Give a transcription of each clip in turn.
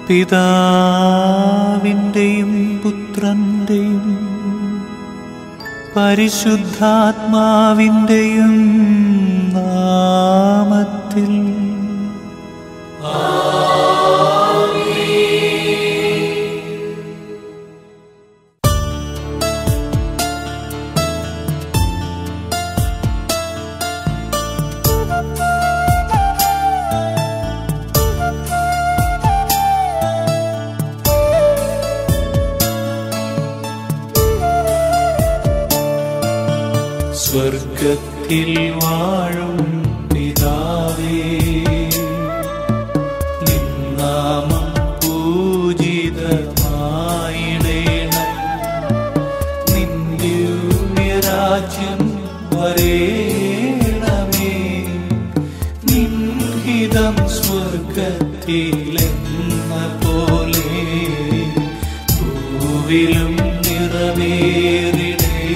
പിതാവിൻ്റെയും പുത്രൻ്റെയും പരിശുദ്ധാത്മാവിൻ്റെയും നാമത്തിൽ സ്വർഗത്തിൽ വാഴും പിതാവേ നിന്നാമം പൂജിതമായിടേണം നിന്ദിവ്യരാജ്യം വരേണമേ നിൻഹിതം സ്വർഗത്തിലെന്ന പോലെ ഭൂവിലും നിറവേറിടേണമേ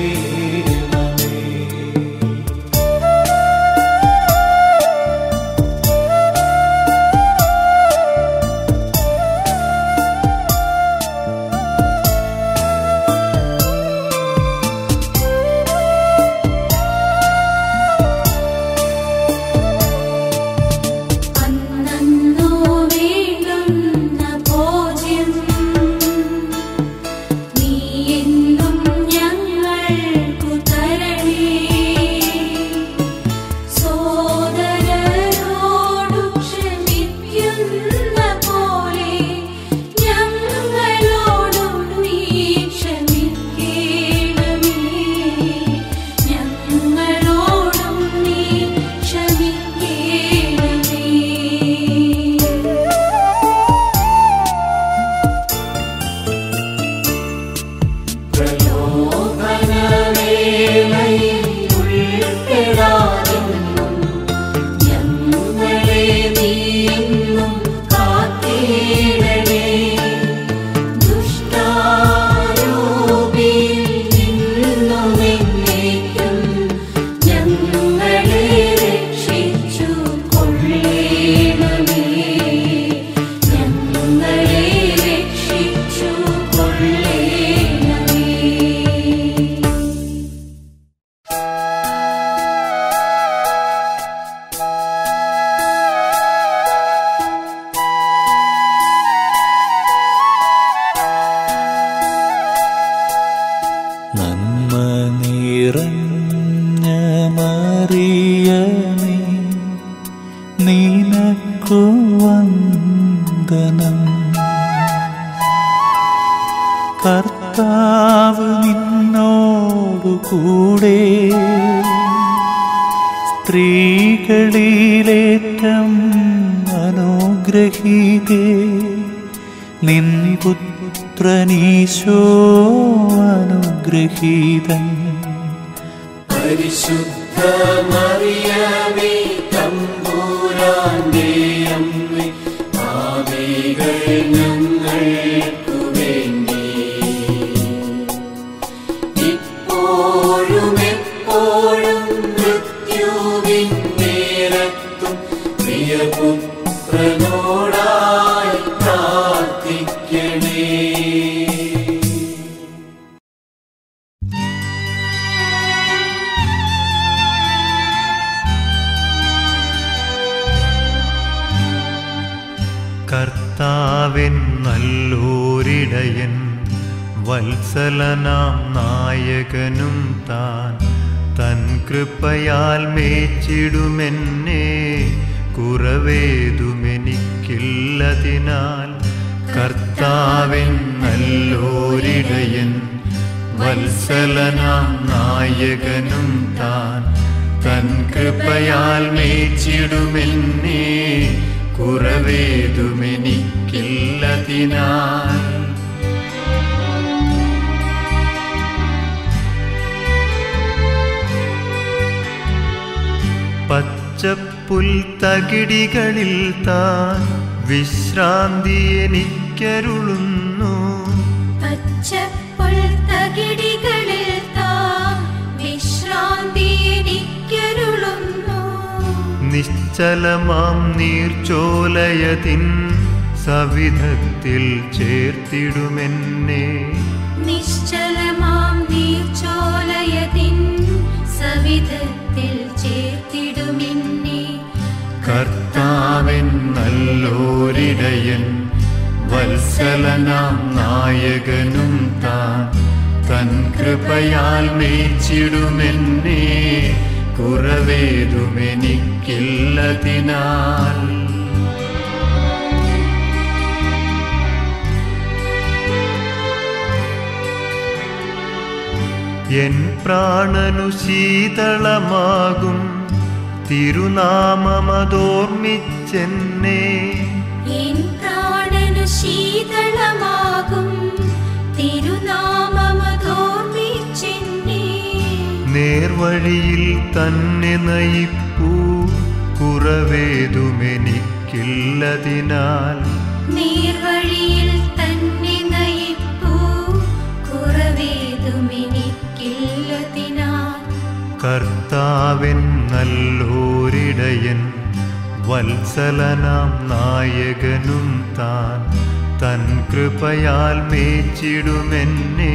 അന്നന്നു വേണ്ടുന്ന ഭോജ്യം നീ എന്നും ഞങ്ങൾക്കു തരണേ സോദരരോടു ക്ഷമിക്കുന്ന പോലെ ഞങ്ങളോടും നീ ക്ഷമിക്കേണമേ ഞങ്ങളോടും നീ ക്ഷമിക്കേണമേ പ്രലോഭനവേളയിൽ ഉൾപ്പെടാതെന്നും ഞങ്ങളെ നീയെന്നും കാത്തിടണേ ദുഷ്ടാരൂപിയിൽ നിന്നും എന്നേക്കും ഞങ്ങളെ രക്ഷിച്ചു കൊള്ളേണമേ ഞങ്ങളെ രക്ഷിച്ചു കൊള്ളേണമേ നന്മ നിറഞ്ഞ മറിയമേ നിനക്കു വന്ദനം കർത്താവ് നിന്നോടു കൂടെ സ്ത്രീകളിലേറ്റം അനുഗ്രഹീതേ നിൻ പുത്രനീശോ അനുഗ്രഹീതൻ പരിശുദ്ധ മറിയമേ തമ്പുരാന്റെ അമ്മേ പാപികൾ ഞങ്ങൾക്കു വേണ്ടി ഇപ്പോഴും എപ്പോഴും മൃത്യുവിൻ നേരത്തും പ്രിയപുത്രനോടായി പ്രാർത്ഥിക്കണേ കർത്താവിൻ നല്ലൂരിടയൻ വത്സലനാം നായകനും താൻ തൻ കൃപയാൽ മേച്ചിടുമെന്നെ കുറവേതുമെനിക്കില്ലതിനാൽ കർത്താവിൻ നല്ലൂരിടയൻ വത്സലനാം നായകനും താൻ തൻ കൃപയാൽ മേച്ചിടുമെന്നെ കുറവേതുമെനിക്കില്ലതിനാൽ പച്ചപ്പുൽ തകിടികളിൽ താൻ വിശ്രാന്തി എനിക്കരുളുന്നു പച്ചപ്പുൽ തകിടികളിൽ താൻ വിശ്രാന്തി എനിക്കരുളുന്നു നിശ്ചലമാം നീർച്ചോലയതിൻ സവിധത്തിൽ ചേർത്തിടുമെന്നെ നിശ്ചലമാം നീർച്ചോലയതിൻ സവിധത്തിൽ ചേർത്തിടുമിന്നെ കർത്താവൻ നല്ലോരിടയൻ വത്സലനാം നായകനും താൻ തൻ കൃപയാൽ മേച്ചിടുമെന്നെ കുറവേതുമെനിക്കില്ലതിനാൽ എൻ പ്രാണനു ശീതളമാകും തിരുനാമമതോർമ്മിച്ചെന്നെ എൻ പ്രാണനു ശീതളമാകും തിരുനാമമതോർമ്മിച്ചെന്നെ നേർവഴിയിൽ തന്നെ നയിപ്പൂ കുറവേതുമെനിക്കില്ലതിനാൽ നീർവഴിയിൽ തന്നെ നയിപ്പൂ കുറവേതുമെനിക്കില്ലതിനാൽ കർത്താവൻ നല്ലോരിടയൻ വത്സലനാം നായകനും താൻ തൻ കൃപയാൽ മേച്ചിടുമെന്നെ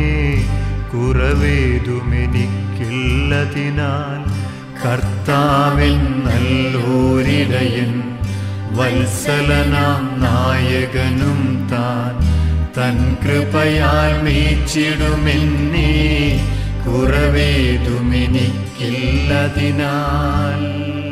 കുറവേതുമെനിക്കില്ലതിനാൽ കർത്താവൻ നല്ലോരിടയൻ വത്സലനാം നായകനും താൻ തൻ കൃപയാൽ മേച്ചിടുമെന്നെ കുറവേതുമെനിക്കില്ലതിനാൽ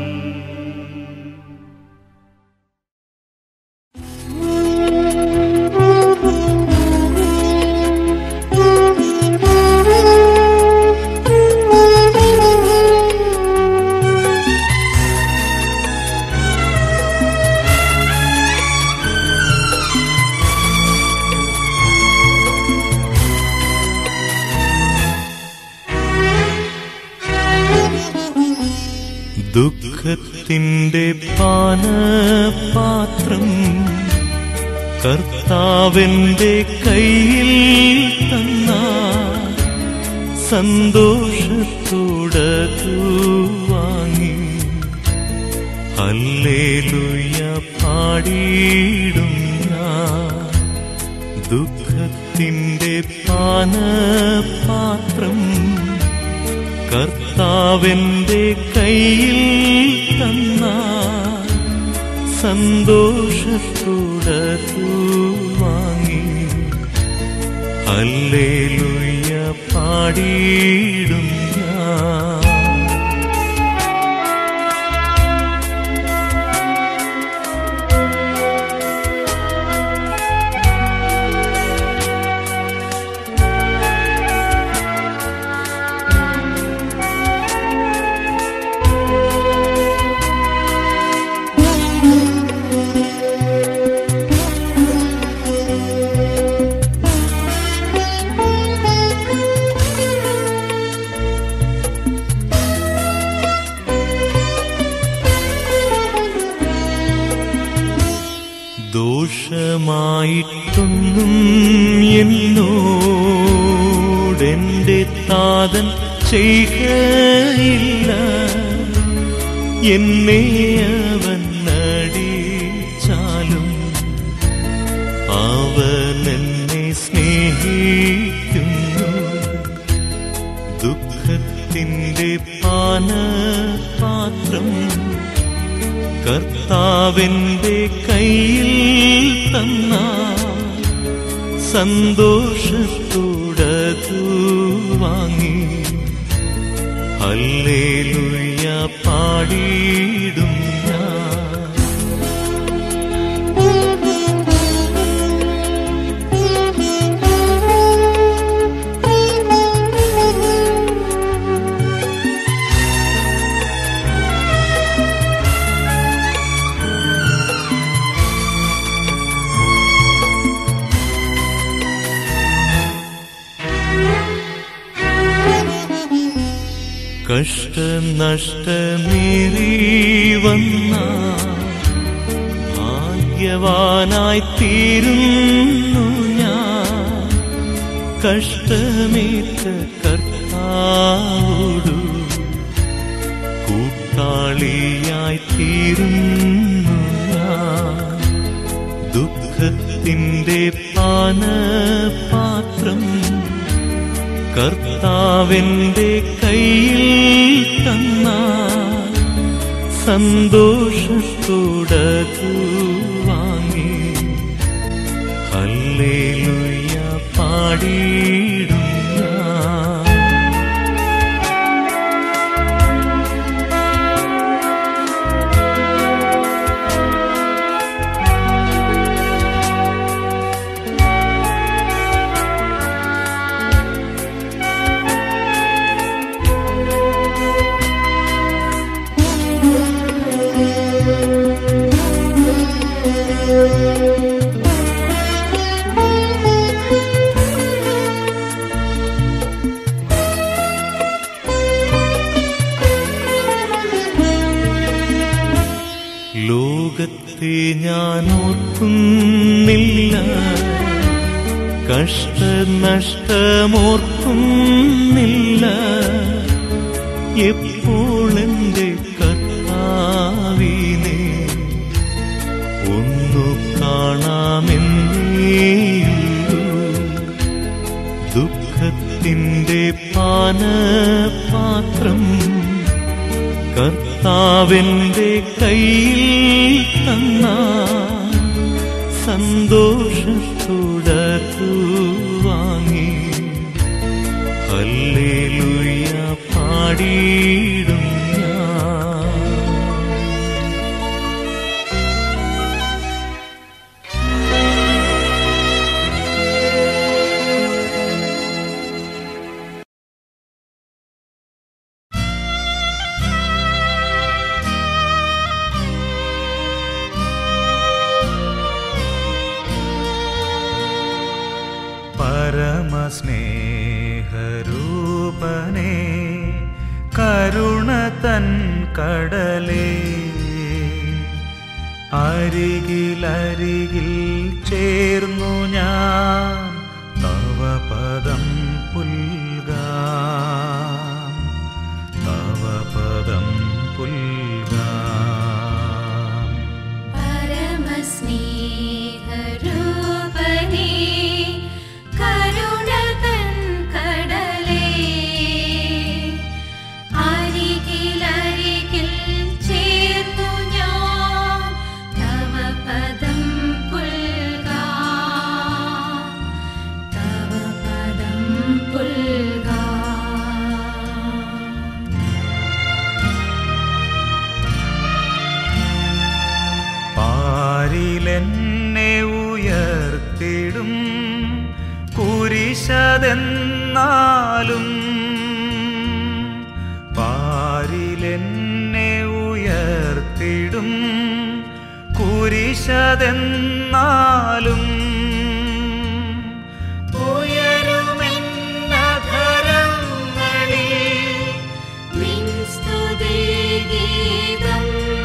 ദുഃഖത്തിൻ്റെ പാനപാത്രം കർത്താവിൻ്റെ കയ്യിൽ തന്ന സന്തോഷത്തോടതു വാങ്ങി ഹല്ലേലൂയ പാടിയിടും ഞാൻ ദുഃഖത്തിൻ്റെ പാനപാത്രം കർത്താവിൻ്റെ കയ്യിൽ തന്ന സന്തോഷത്തോടതു വാങ്ങി ഹല്ലേലൂയ പാടിയിടും ഞാൻ ദോഷമായിട്ടൊന്നും എന്നോടെന്റെ താതൻ ചെയ്യുകയില്ല എന്നെ അവൻ നടിച്ചാലും അവൻ എന്നെ സ്നേഹിക്കുന്നു ദുഃഖത്തിൻ്റെ പാനപാത്രം കർത്താവിൻ്റെ കയ്യിൽ തന്ന സന്തോഷത്തോടതു വാങ്ങി ഹല്ലേലൂയ പാടിയിടും ഞാൻ കഷ്ടനഷ്ടമേറി വന്ന ഭാഗ്യവാനായി തീരുന്നു ഞാൻ കഷ്ടമേറ്റ കർത്താവോടു കൂട്ടാളിയായി തീരുന്നു ഞാൻ ദുഃഖത്തിൽ പാനപാത്രം കർത്താവിൻ്റെ കയ്യിൽ തന്ന സന്തോഷത്തോടതു വാങ്ങി ഹല്ലേലൂയ പാടിയിടും ഞാൻ ലോകത്തെ ഞാൻ ഓർക്കുന്നില്ല കഷ്ടനഷ്ടമോർക്കുന്നില്ല എപ്പോഴെന്റെ കർത്താവിനെ ഒന്നു കാണാമെന്നേയുള്ളൂ ദുഃഖത്തിൻ്റെ പാനപാത്രം കർത്താവിൻ്റെ കയ്യിൽ തന്ന സന്തോഷത്തോടു വാങ്ങി ഹല്ലേലൂയ പാടിയിടും ഞാൻ പരമസ്നേഹരൂപനേ കരുണ തൻ കടലേ അരികിലരികിൽ ചേർന്നു ഞാൻ തവ പദം പുൽകാം തവ പദം പുൽകാം പരമസ്നേഹരൂപനേ കരുണതൻ കടലേ അരികിലരികിൽ ചേർന്നു ഞാൻ തവ പദം പുൽകാം തവ പദം പുൽകാം പാരിലെന്നെ ഉയർത്തിടും കുരിശതെന്നാലും പാരിലെന്നെ ഉയർത്തിടും കുരിശതെന്നാലും ഉയരുമെന്നധരങ്ങളിൽ നിൻ സ്തുതിഗീതം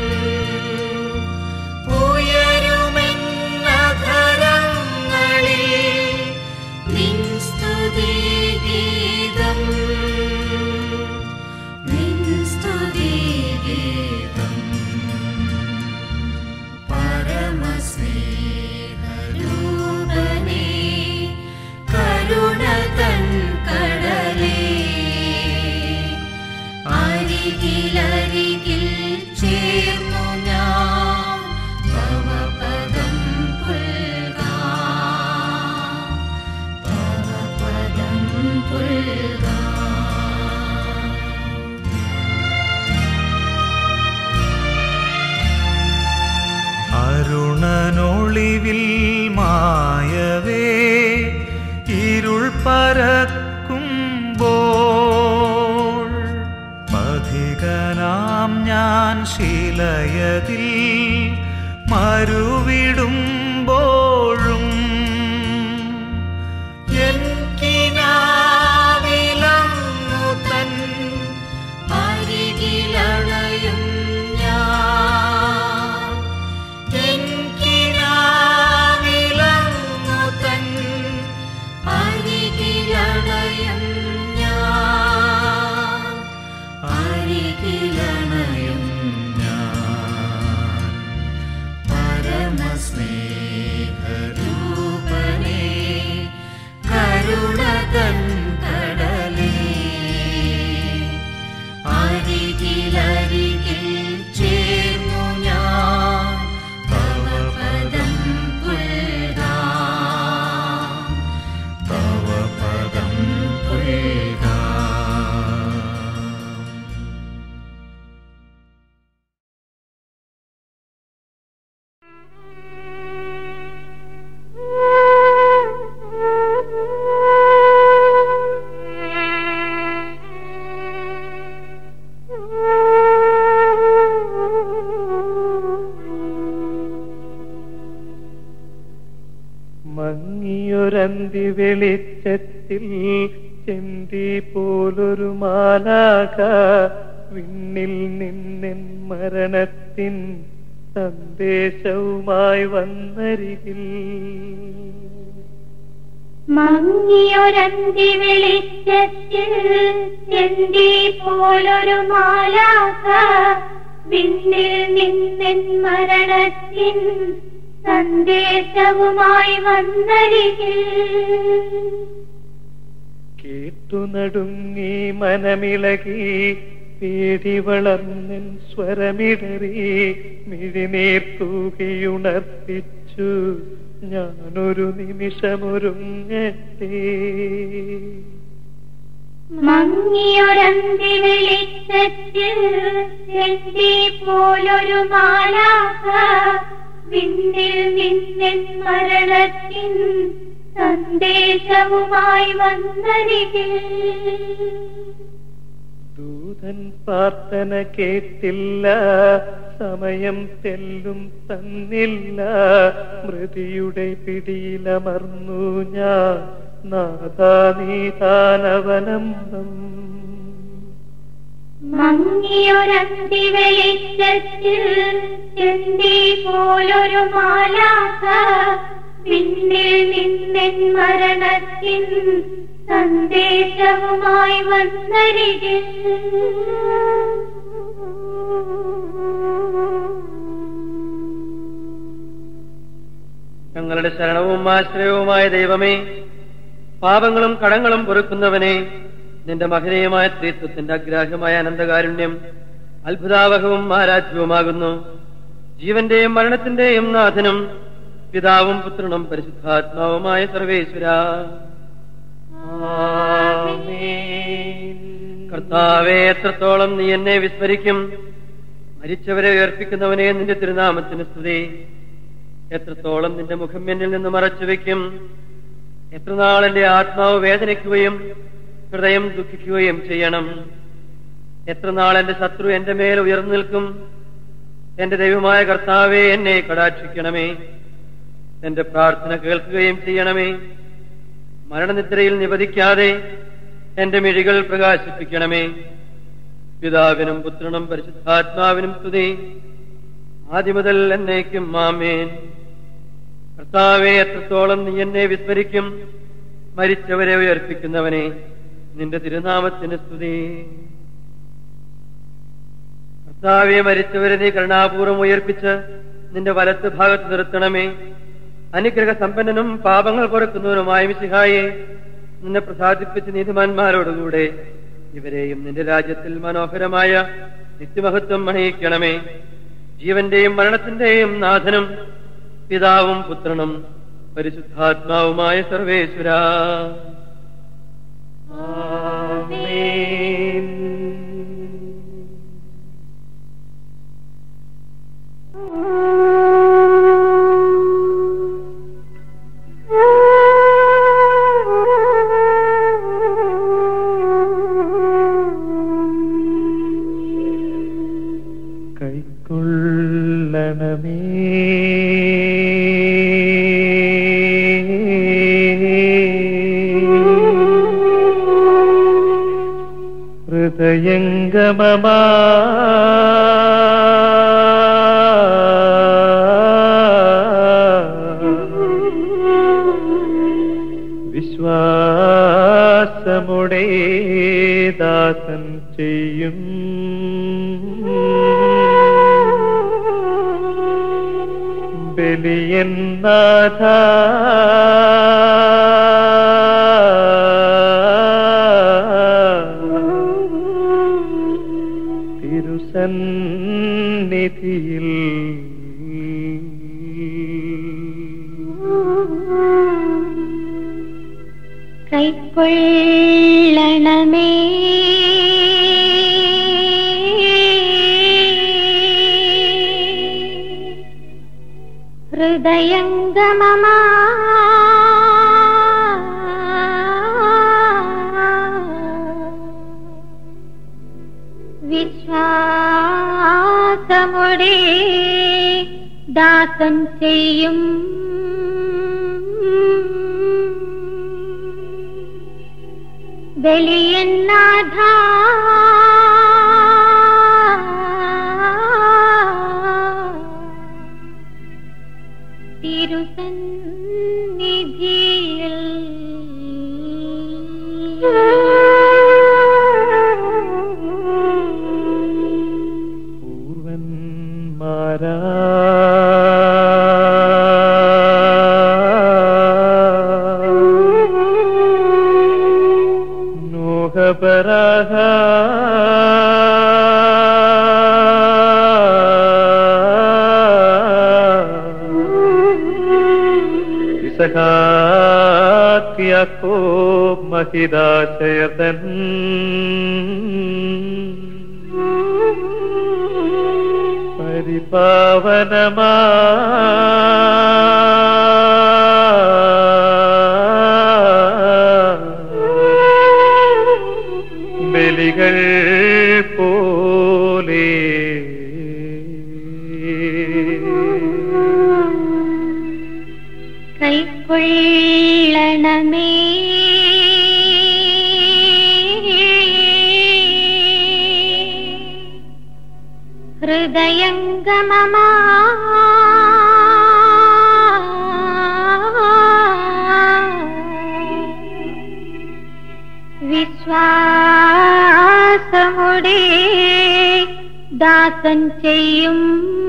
ഉയരുമെന്നധരങ്ങളിൽ നിൻ സ്തുതിഗീതം നിൻ സ്തുതിഗീതം പരമസ്നേഹരൂപനേ കരുണ തൻ കടലേ അരികിലരികിൽ ചേർന്നു ഞാൻ തവ പദം പുൽകാം തവ പദം പുൽകാം അരുണനൊളിവിൽ മായവേ ഇരുൾ പരക്കുമ്പോൾ പഥികനാം ഞാൻ ശിലയതിൽ മരുവിടുമ്പോഴും കിനാവിലങ്ങു തൻ അരികിലണയും ഞാൻ എൻ കിനാവിലങ്ങു തൻ അരികിലണയും ഞാൻ അരികിലണയും ഞാൻ പരമസ്നേഹരൂപനേ മങ്ങിയൊരന്തി വെളിച്ചത്തിൽ ചെന്തി പോലൊരു മാലാക വിണ്ണിൽ നിന്നെൻ മരണത്തിൻ സന്ദേശവുമായി വന്നരികിൽ മങ്ങിയൊരന്തി വെളിച്ചത്തിൽ ചെന്തി പോലൊരു മാലാക വിണ്ണിൽ നിന്നെൻ മരണത്തിൻ സന്ദേശവുമായി വന്നരികിൽ കേട്ടു നടുങ്ങി മനമിളകി പേടി വളർന്നൻ സ്വരമിടറി മിഴിനീർ തൂകിയുണർത്തിച്ചു ഞാനൊരു നിമിഷമൊരുങ്ങട്ടെ മങ്ങിയൊരന്തി വെളിച്ചത്തിൽ ചെന്തി പോലൊരു മാലാക വിണ്ണിൽ നിന്നെൻ മരണത്തിൻ സന്ദേശവുമായി വന്നരികിൽ ദൂതൻ പ്രാർത്ഥന കേട്ടില്ല സമയം തെല്ലും തന്നില്ല മൃതിയുടെ പിടിയിലമർന്നു ഞാൻ നാഥാ നീതാനവലംബം മങ്ങിയൊരന്തി വെളിച്ചത്തിൽ ചെന്തി പോലൊരു മാലാക പിന്നിൽ നിന്നെൻ മരണത്തിൻ സന്ദേശവുമായി വന്നരികിൽ ഞങ്ങളുടെ ശരണവും ആശ്രയവുമായ ദൈവമേ പാപങ്ങളും കടങ്ങളും പൊറുക്കുന്നവനെ നിന്റെ മഹനീയമായ സ്ത്രീത്വത്തിന്റെ അഗ്രാഹ്യമായ അനന്തകാരുണ്യം അത്ഭുതാവഹവും ആരാധ്യവുമാകുന്നു ജീവന്റെയും മരണത്തിന്റെയും നാഥനും പിതാവും പുത്രനും പരിശുദ്ധാത്മാവുമായ സർവേശ്വര കർത്താവെ എത്രത്തോളം നീ എന്നെ വിസ്മരിക്കും മരിച്ചവരെ ഉയർപ്പിക്കുന്നവനെ നിന്റെ തിരുനാമത്തിന് സ്തുതി എത്രത്തോളം നിന്റെ മുഖം എന്നിൽ നിന്ന് മറച്ചു വെക്കും എത്ര നാൾ എന്റെ ആത്മാവ് വേദനിക്കുകയും ഹൃദയം ദുഃഖിക്കുകയും ചെയ്യണം എത്ര നാൾ എന്റെ ശത്രു എന്റെ മേൽ ഉയർന്നു നിൽക്കും എന്റെ ദൈവമായ കർത്താവെ എന്നെ കടാക്ഷിക്കണമേ എന്റെ പ്രാർത്ഥന കേൾക്കുകയും ചെയ്യണമേ മരണനിദ്രയിൽ നിവധിക്കാതെ എന്റെ മിഴികൾ പ്രകാശിപ്പിക്കണമേ പിതാവിനും പുത്രനും പരിശുദ്ധാത്മാവിനും സ്തുതി ആദ്യമുതൽ എന്നേക്കും മാമേൻ കർത്താവെ എത്രത്തോളം നീ എന്നെ വിസ്മരിക്കും മരിച്ചവരെ ഉയർപ്പിക്കുന്നവനെ നിന്റെ തിരുനാമത്തിന് സ്തുതി കർത്താവെ മരിച്ചവരെ നീ കരുണാപൂർവം ഉയർപ്പിച്ച് നിന്റെ വലത്ത് ഭാഗത്ത് നിർത്തണമേ അനുഗ്രഹ സമ്പന്നനും പാപങ്ങൾ പൊറുക്കുന്നവനുമായ മിശിഹായെ നിന്നെ പ്രസാദിപ്പിച്ച് നീതിമാന്മാരോടുകൂടെ ഇവരെയും നിന്റെ രാജ്യത്തിൽ മനോഹരമായ നിത്യമഹത്വം അണിയിക്കണമേ ജീവന്റെയും മരണത്തിന്റെയും നാഥനും പിതാവും പുത്രനും പരിശുദ്ധാത്മാവുമായ സർവേശ്വര കൈക്കൊള്ളണമേ ഹൃദയംഗമമാ വിശ്വാസമുടേ ദാസൻ ചെയ്യും ബലിയൻ നാഥ തിരുസന്നിധിയിൽ കൈക്കൊള്ളണമേ ഹൃദയംഗമമാ വിശ്വാസമുടെ ദാസൻ ചെയ്യും ബലിയന്നാഥ തിരുസന്നിധിയിൽ പൂർവന്മാരാ നോഹപരാഹ യാക്കോബ് മഹിദാശയതൻ പരിപാവനമാ ബലികൾ പോലെ കൈക്കൊള്ളണമേ ഹൃദയംഗമമാ വിശ്വാസമുടെ ദാസൻ ചെയ്യും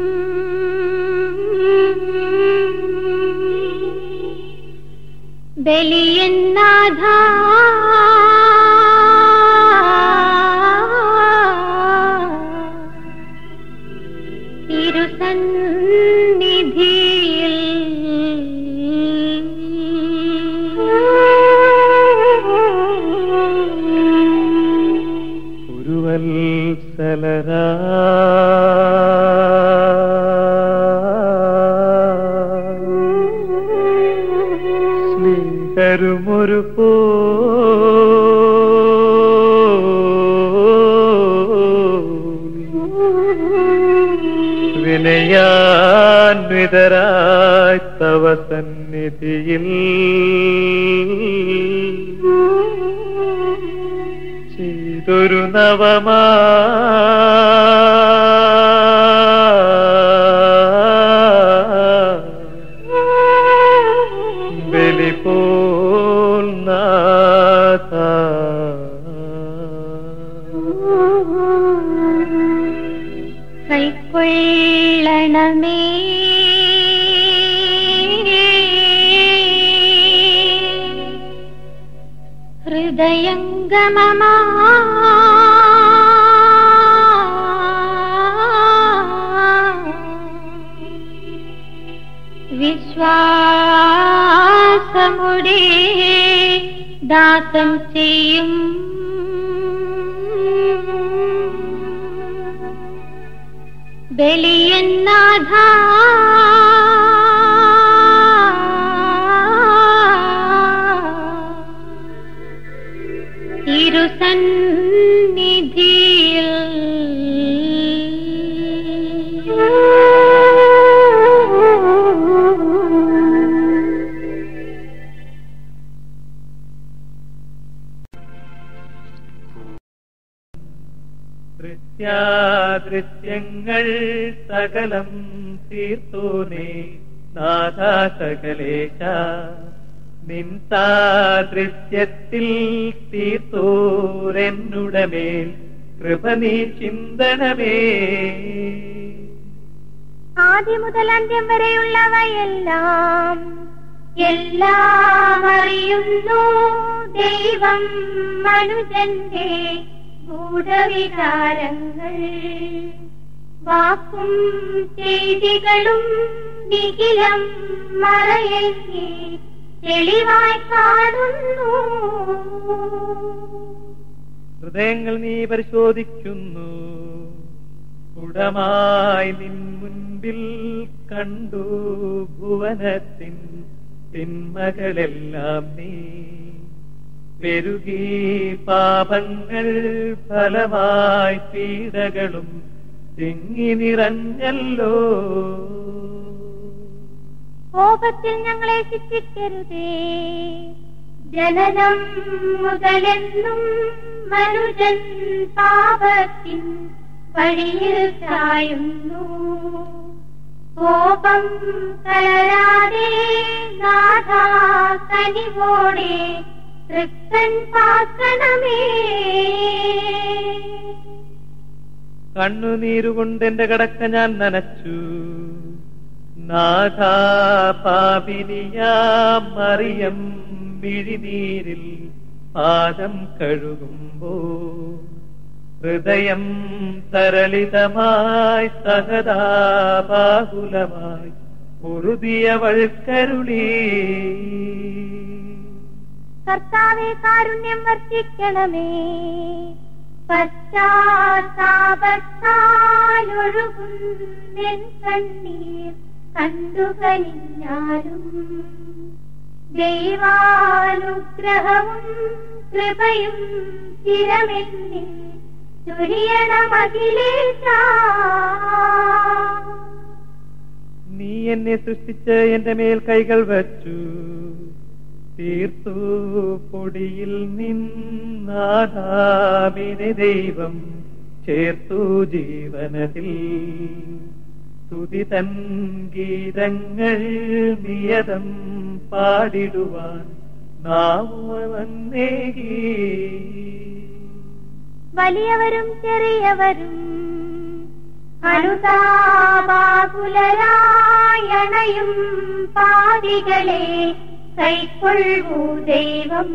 ബലിയന്നാഥ തിരുസന്നിധിയിൽ ഉരുവത്സലരാ സ്നേഹരുമൊരു പോ വിനയാന്വിതരായി തവ സന്നിധിയിൽ ചെയ്തൊരു നവമാ ബലി പോൽ നാഥ കൈക്കൊള്ളണമേ ഹൃദയംഗമമാ വിശ്വാസമുടെ ദാസം ചെയ്യും ബലിയന്നാഥ തിരുസന്നിധിയിൽ ദൃശ്യാദൃശ്യങ്ങൾ സകലം തീർത്തോനേ നാഥ സകലേശ നിൻ സാദൃശ്യത്തിൽ തീർത്തോരെന്നുടമേൽ കൃപ നീ ചിന്തനമേ ആദ്യം മുതൽ അന്ത്യം വരെയുള്ളവയെല്ലാം എല്ലാം അറിയുന്നു ദൈവം മനുജന്റെ ഗൂഢവികാരങ്ങൾ വാക്കും ചെയ്തികളും നിഖിലം മറയങ്ങി തെളിവായി കാണുന്നു ഹൃദയങ്ങൾ നീ പരിശോധിക്കുന്നു ഉടമായി നിൻ മുൻപിൽ കണ്ടു ഭുവനത്തിൻ തിന്മകളെല്ലാം നീ പെരുകി പാപങ്ങൾ ഫലമായി പീഡകളും തിങ്ങി നിറഞ്ഞല്ലോ കോപത്തിൽ ഞങ്ങളെ ശിക്ഷിക്കരുതേ ജനനം മുതലെന്നും മനുജൻ പാപത്തിൻ വഴിയിൽ ചായുന്നു കോപം കലരാതെ നാഥ കനിവോടെ തൃക്കൻ പാക്കണമേ കണ്ണുനീരുകൊണ്ട് എന്റെ കടക്ക ഞാൻ നനച്ചു നാഥ പാപിനിയാ മറിയം മിഴിനീരിൽ പാദം കഴുകുമ്പോ ഹൃദയം തരളിതമായി സഹതാപാകുലമായി ഉറുതിയവൾ കരുളി കർത്താവെ കാരുണ്യം വർഷിക്കണമേ പശ്ചാത്താപത്താലൊഴുകുന്നെൻ കണ്ണീർ കണ്ടുകനിഞ്ഞാലും ദൈവാനുഗ്രഹവും കൃപയും സ്ഥിരമെന്നിൽ ചൊരിയണമഖിലേശ നീ എന്നെ സൃഷ്ടിച്ച് എന്റെ മേൽ കൈകൾ വച്ചു തീർത്തു പൊടിയിൽ നിന്നാദാമിനെ ദൈവം ചേർത്തു ജീവനത്തിൽ സ്തുതി തൻ ഗീതങ്ങൾ നിയതം പാടിടുവാൻ നാവുവന്നേകി വലിയവരും ചെറിയവരും അനുതാപാകുലരായണയും പാവികളെ കൈക്കൊള്ളൂ ദൈവം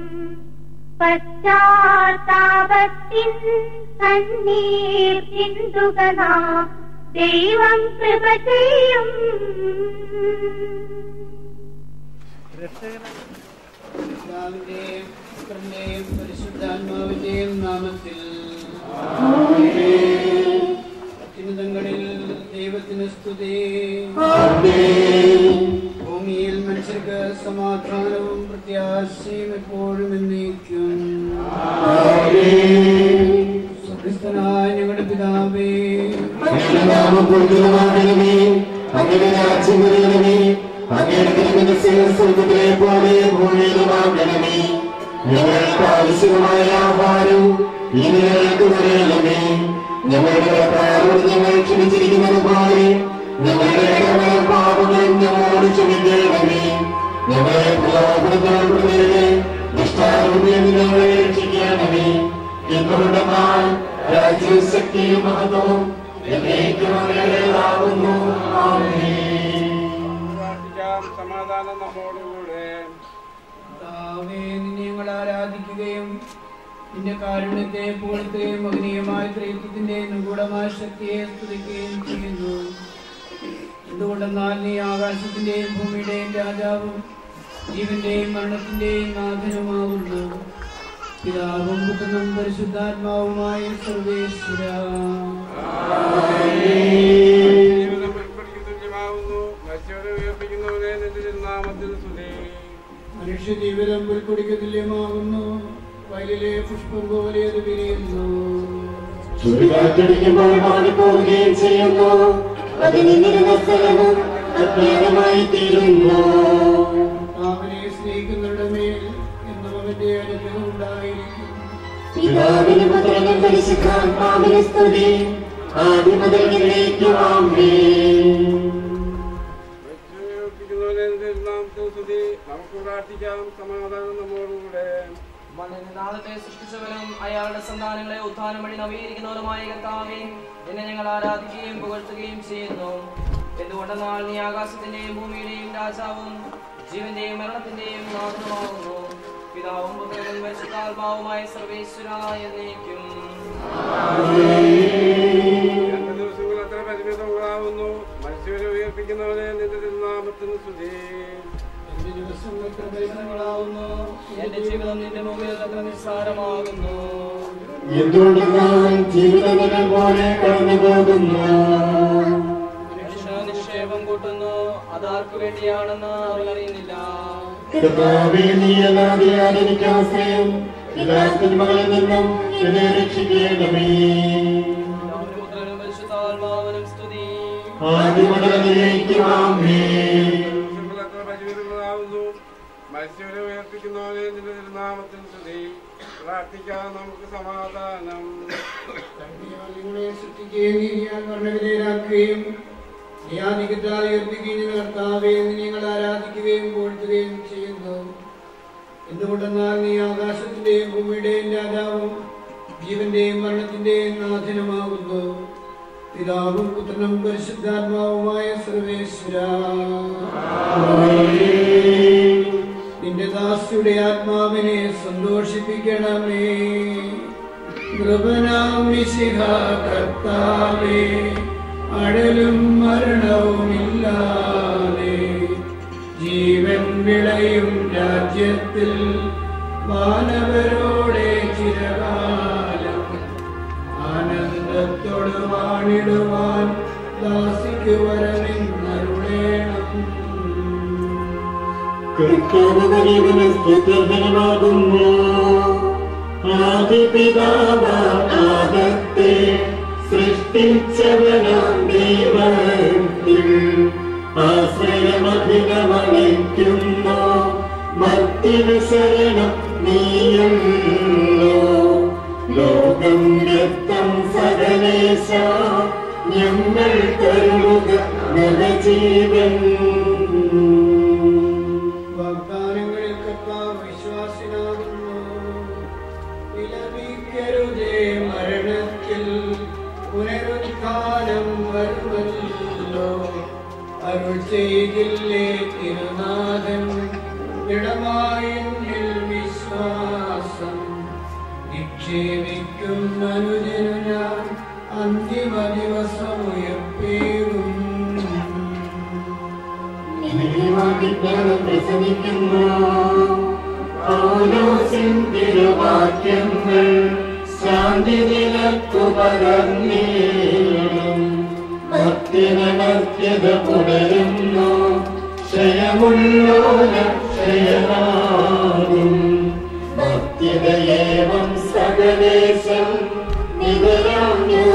പശ്ചാത്താപത്തിൻ കണ്ണീർ ചിന്തുക നാം ദൈവം കൃപ ചെയ്യും പിതാവിന്റെയും പുത്രന്റെയും പരിശുദ്ധാത്മാവിന്റെയും നാമത്തിൽ അത്യുന്നതങ്ങളിൽ ദൈവത്തിന് സ്തുതി ഭൂമിയിൽ മനുഷ്യർക്ക് സമാധാനവും പ്രത്യാശയും എപ്പോഴും എന്നേക്കും സ്വർഗസ്ഥനായ ഞങ്ങളുടെ പിതാവേ അങ്ങനെ രാജ്യം വരണമേ അങ്ങനെ സ്വർഗത്തിലെ പോലെ ഭൂമിയിലുമാകണമേ ഞങ്ങൾക്ക് ആവശ്യമായ ആഹാരം ഇനി ഞങ്ങൾക്ക് തരണമേ ഞങ്ങളുടെ കടക്കാരോട് ഞങ്ങൾ ക്ഷമിച്ചിരിക്കുന്നത് പോലെ ഞങ്ങളുടെ കടങ്ങളും പാപങ്ങളും ഞങ്ങളോട് ക്ഷമിക്കണമേ ഞങ്ങളെ പ്രലോഭനത്തിൽപ്പെടുത്തരുത് ദുഷ്ടാരൂപയിൽ ഞങ്ങളെ രക്ഷിക്കണമേ എന്തുകൊണ്ടെന്നാൽ രാജ്യവും ശക്തിയും മഹത്വവും എന്നേക്കും അങ്ങയുടേതാകുന്നു ആമേൻ സമാധാനം നമ്മോടുകൂടെ കർത്താവേ, നിന്നെ ഞങ്ങൾ ആരാധിക്കുകയും നിന്റെ കാരുണ്യത്തെ പൂർത്തുകയും മകനീയമായ ത്രിത്വത്തിന്റെ നിഗൂഢമായ ശക്തിയെ സ്തുതിക്കുകയും ചെയ്യുന്നു എന്തുകൊണ്ടെന്നാൽ നീ ആകാശത്തിന്റെയും ഭൂമിയുടെയും രാജാവും ജീവന്റെയും മരണത്തിന്റെയും നാഥനുമാകുന്നു പിതാവും പുത്രനും പരിശുദ്ധാത്മാവുമായ സർവേശ്വര ജീവിതം പുൽപ്പടിക്ക് തുല്യമാവുന്നു മത്സ്യവരെ ഉയർപ്പിക്കുന്നവനെ നിന്റെ തിരുനാമത്തിൽ സ്തുതി മനുഷ്യ ജീവിതം പുൽക്കൊടിക്ക് തുല്യമാകുന്നു വയലിലെ പുഷ്പം പോലെ അത് വിരിയുന്നു ചുടുകാറ്റടിക്കുമ്പോൾ മാറിപ്പോവുകയും ചെയ്യുന്നു അതിനിരുന്ന സ്ഥലവും അജ്ഞാനമായി തീരുന്നു അവനെ സ്നേഹിക്കുന്നവരുടെ മേൽ എന്നും അവന്റെ അനുഗ്രഹം ഉണ്ടായിരിക്കും പിതാവിന് പുത്രനും പരിശുദ്ധാത്മാവിന് സ്തുതി ആദ്യം മുതൽ എന്നേക്കും ആമേൻ മത്സ്യവരെ ഉയർപ്പിക്കുന്നവനെ നിന്റെ തിരുനാമത്തിൽ സ്തുതി നമുക്ക് പ്രാർത്ഥിക്കാം സമാധാനം നമ്മോടുകൂടെ മണ്ണിന്റെ നാളത്തെ സൃഷ്ടിച്ചവനും അയാളുടെ സന്താനങ്ങളെ ഉത്ഥാനം വഴി നവീകരിക്കുന്നവനുമായ കർത്താവെ എന്നെ ഞങ്ങൾ ആരാധിക്കുകയും പുകഴ്ത്തുകയും ചെയ്യുന്നു എന്തുകൊണ്ടെന്നാൽ നീ ആകാശത്തിന്റെയും ഭൂമിയുടെയും രാജാവും ജീവന്റെയും മരണത്തിന്റെയും നാഥനുമാകുന്നു പിതാവും പുത്രനും പരിശുദ്ധാത്മാവുമായ സർവേശ്വരായ എന്നേക്കും രണ്ട് ദിവസങ്ങൾ അത്ര പരിമിതങ്ങളാവുന്നു മത്സ്യവരെ ഉയർപ്പിക്കുന്നവനെ നിന്റെ തിരുനാമത്തിന് സ്തുതി എന്റെ ദിവസങ്ങൾ എത്ര പരിശ്രമങ്ങളാവുന്നു എന്റെ ജീവിതം നിന്റെ മുമ്പിൽ അത്ര നിസ്സാരമാകുന്നു എന്തുകൊണ്ടെന്നാൽ ജീവിതങ്ങൾ പോലെ കടന്നു പോകുന്നു മനുഷ്യ നിക്ഷേപം കൂട്ടുന്നു അതാർക്കു വേണ്ടിയാണെന്ന് അവൻ അറിയുന്നില്ല കർത്താവേ നീ അല്ലാതെ ആരെനിക്ക് ആശ്രയം പിതാത്തിന്മകളിൽ നിന്നും എന്നെ രക്ഷിക്കണമേ പിതാവിനും പുത്രനും പരിശുദ്ധാത്മാവിനും സ്തുതി ആദ്യം മുതൽ എന്നേക്കും ആമേൻ മത്സ്യരെ ഉയർപ്പിക്കുന്നവരെ നിന്റെ തിരുനാമത്തിൽ സ്തുതി പ്രാർത്ഥിക്കാൻ നമുക്ക് സമാധാനം നിങ്ങളെ സൃഷ്ടിക്കുകയും നീതിയാൽ വർണ്ണവിധേയരാക്കുകയും ന്യാധികത്താൽ ഉയർപ്പിക്കുകയും ചെയ്ത കർത്താവെ എന്ന് നിങ്ങൾ ആരാധിക്കുകയും പോഴ്ത്തുകയും ചെയ്യുന്നു എന്തുകൊണ്ടെന്നാൽ നീ ആകാശത്തിന്റെയും ഭൂമിയുടെയും രാജാവും ജീവന്റെയും മരണത്തിന്റെയും നാഥനുമാകുന്നു പിതാവും പുത്രനും പരിശുദ്ധാത്മാവുമായ സർവേശ്വര നിന്റെ ദാസിയുടെ ആത്മാവിനെ സന്തോഷിപ്പിക്കണമേ കൃപനാം മിശിഹ കർത്താവേ അടലും മരണവുമില്ലാതെ ജീവൻ വിളയും രാജ്യത്തിൽ മാനവരോടെ ചിരകാലം ആനന്ദത്തോട് വാണിടുവാൻ ദാസിക്ക് വരമെന്നരുളേണം കർത്താവനസ്തുത്യർഹനമാകുന്നു ആദിപിതാവാകത്തെ സൃഷ്ടിച്ചവനാം ദൈവത്തിൽ ആശ്രയമധികമണിക്കുന്നു മത്തിനു ശരണം നീയല്ലോ ലോകം വ്യക്തം സകലേശ ഞങ്ങൾ കരുളുക നവജീവൻ വാഗ്ദാനങ്ങളിൽ കർത്താവ് വിശ്വാസിനാകുന്നു വിലപിക്കരുതേ മരണത്തിൽ പുനരുത്ഥാനം വരുമല്ലോ അരുൾ ചെയ്തില്ലേ തിരുനാഥൻ ദൃഢമായെന്നിൽ വിശ്വാസം നിക്ഷേപിക്കും മനുജനു ഞാൻ അന്തിമ ദിവസം ഉയർപ്പേകും നീതിവാദിജ്ഞാനം പ്രസംഗിക്കുന്നു പൗലോസിൻ തിരുവാക്യങ്ങൾ ശാന്തി നിലക്കു പകർന്നീടും ഭക്തിനമർത്യത പുലരുന്നു ക്ഷയമുള്ളോന ക്ഷയമാകും ഭക്തിതയേവം സകലേശം നിതരാം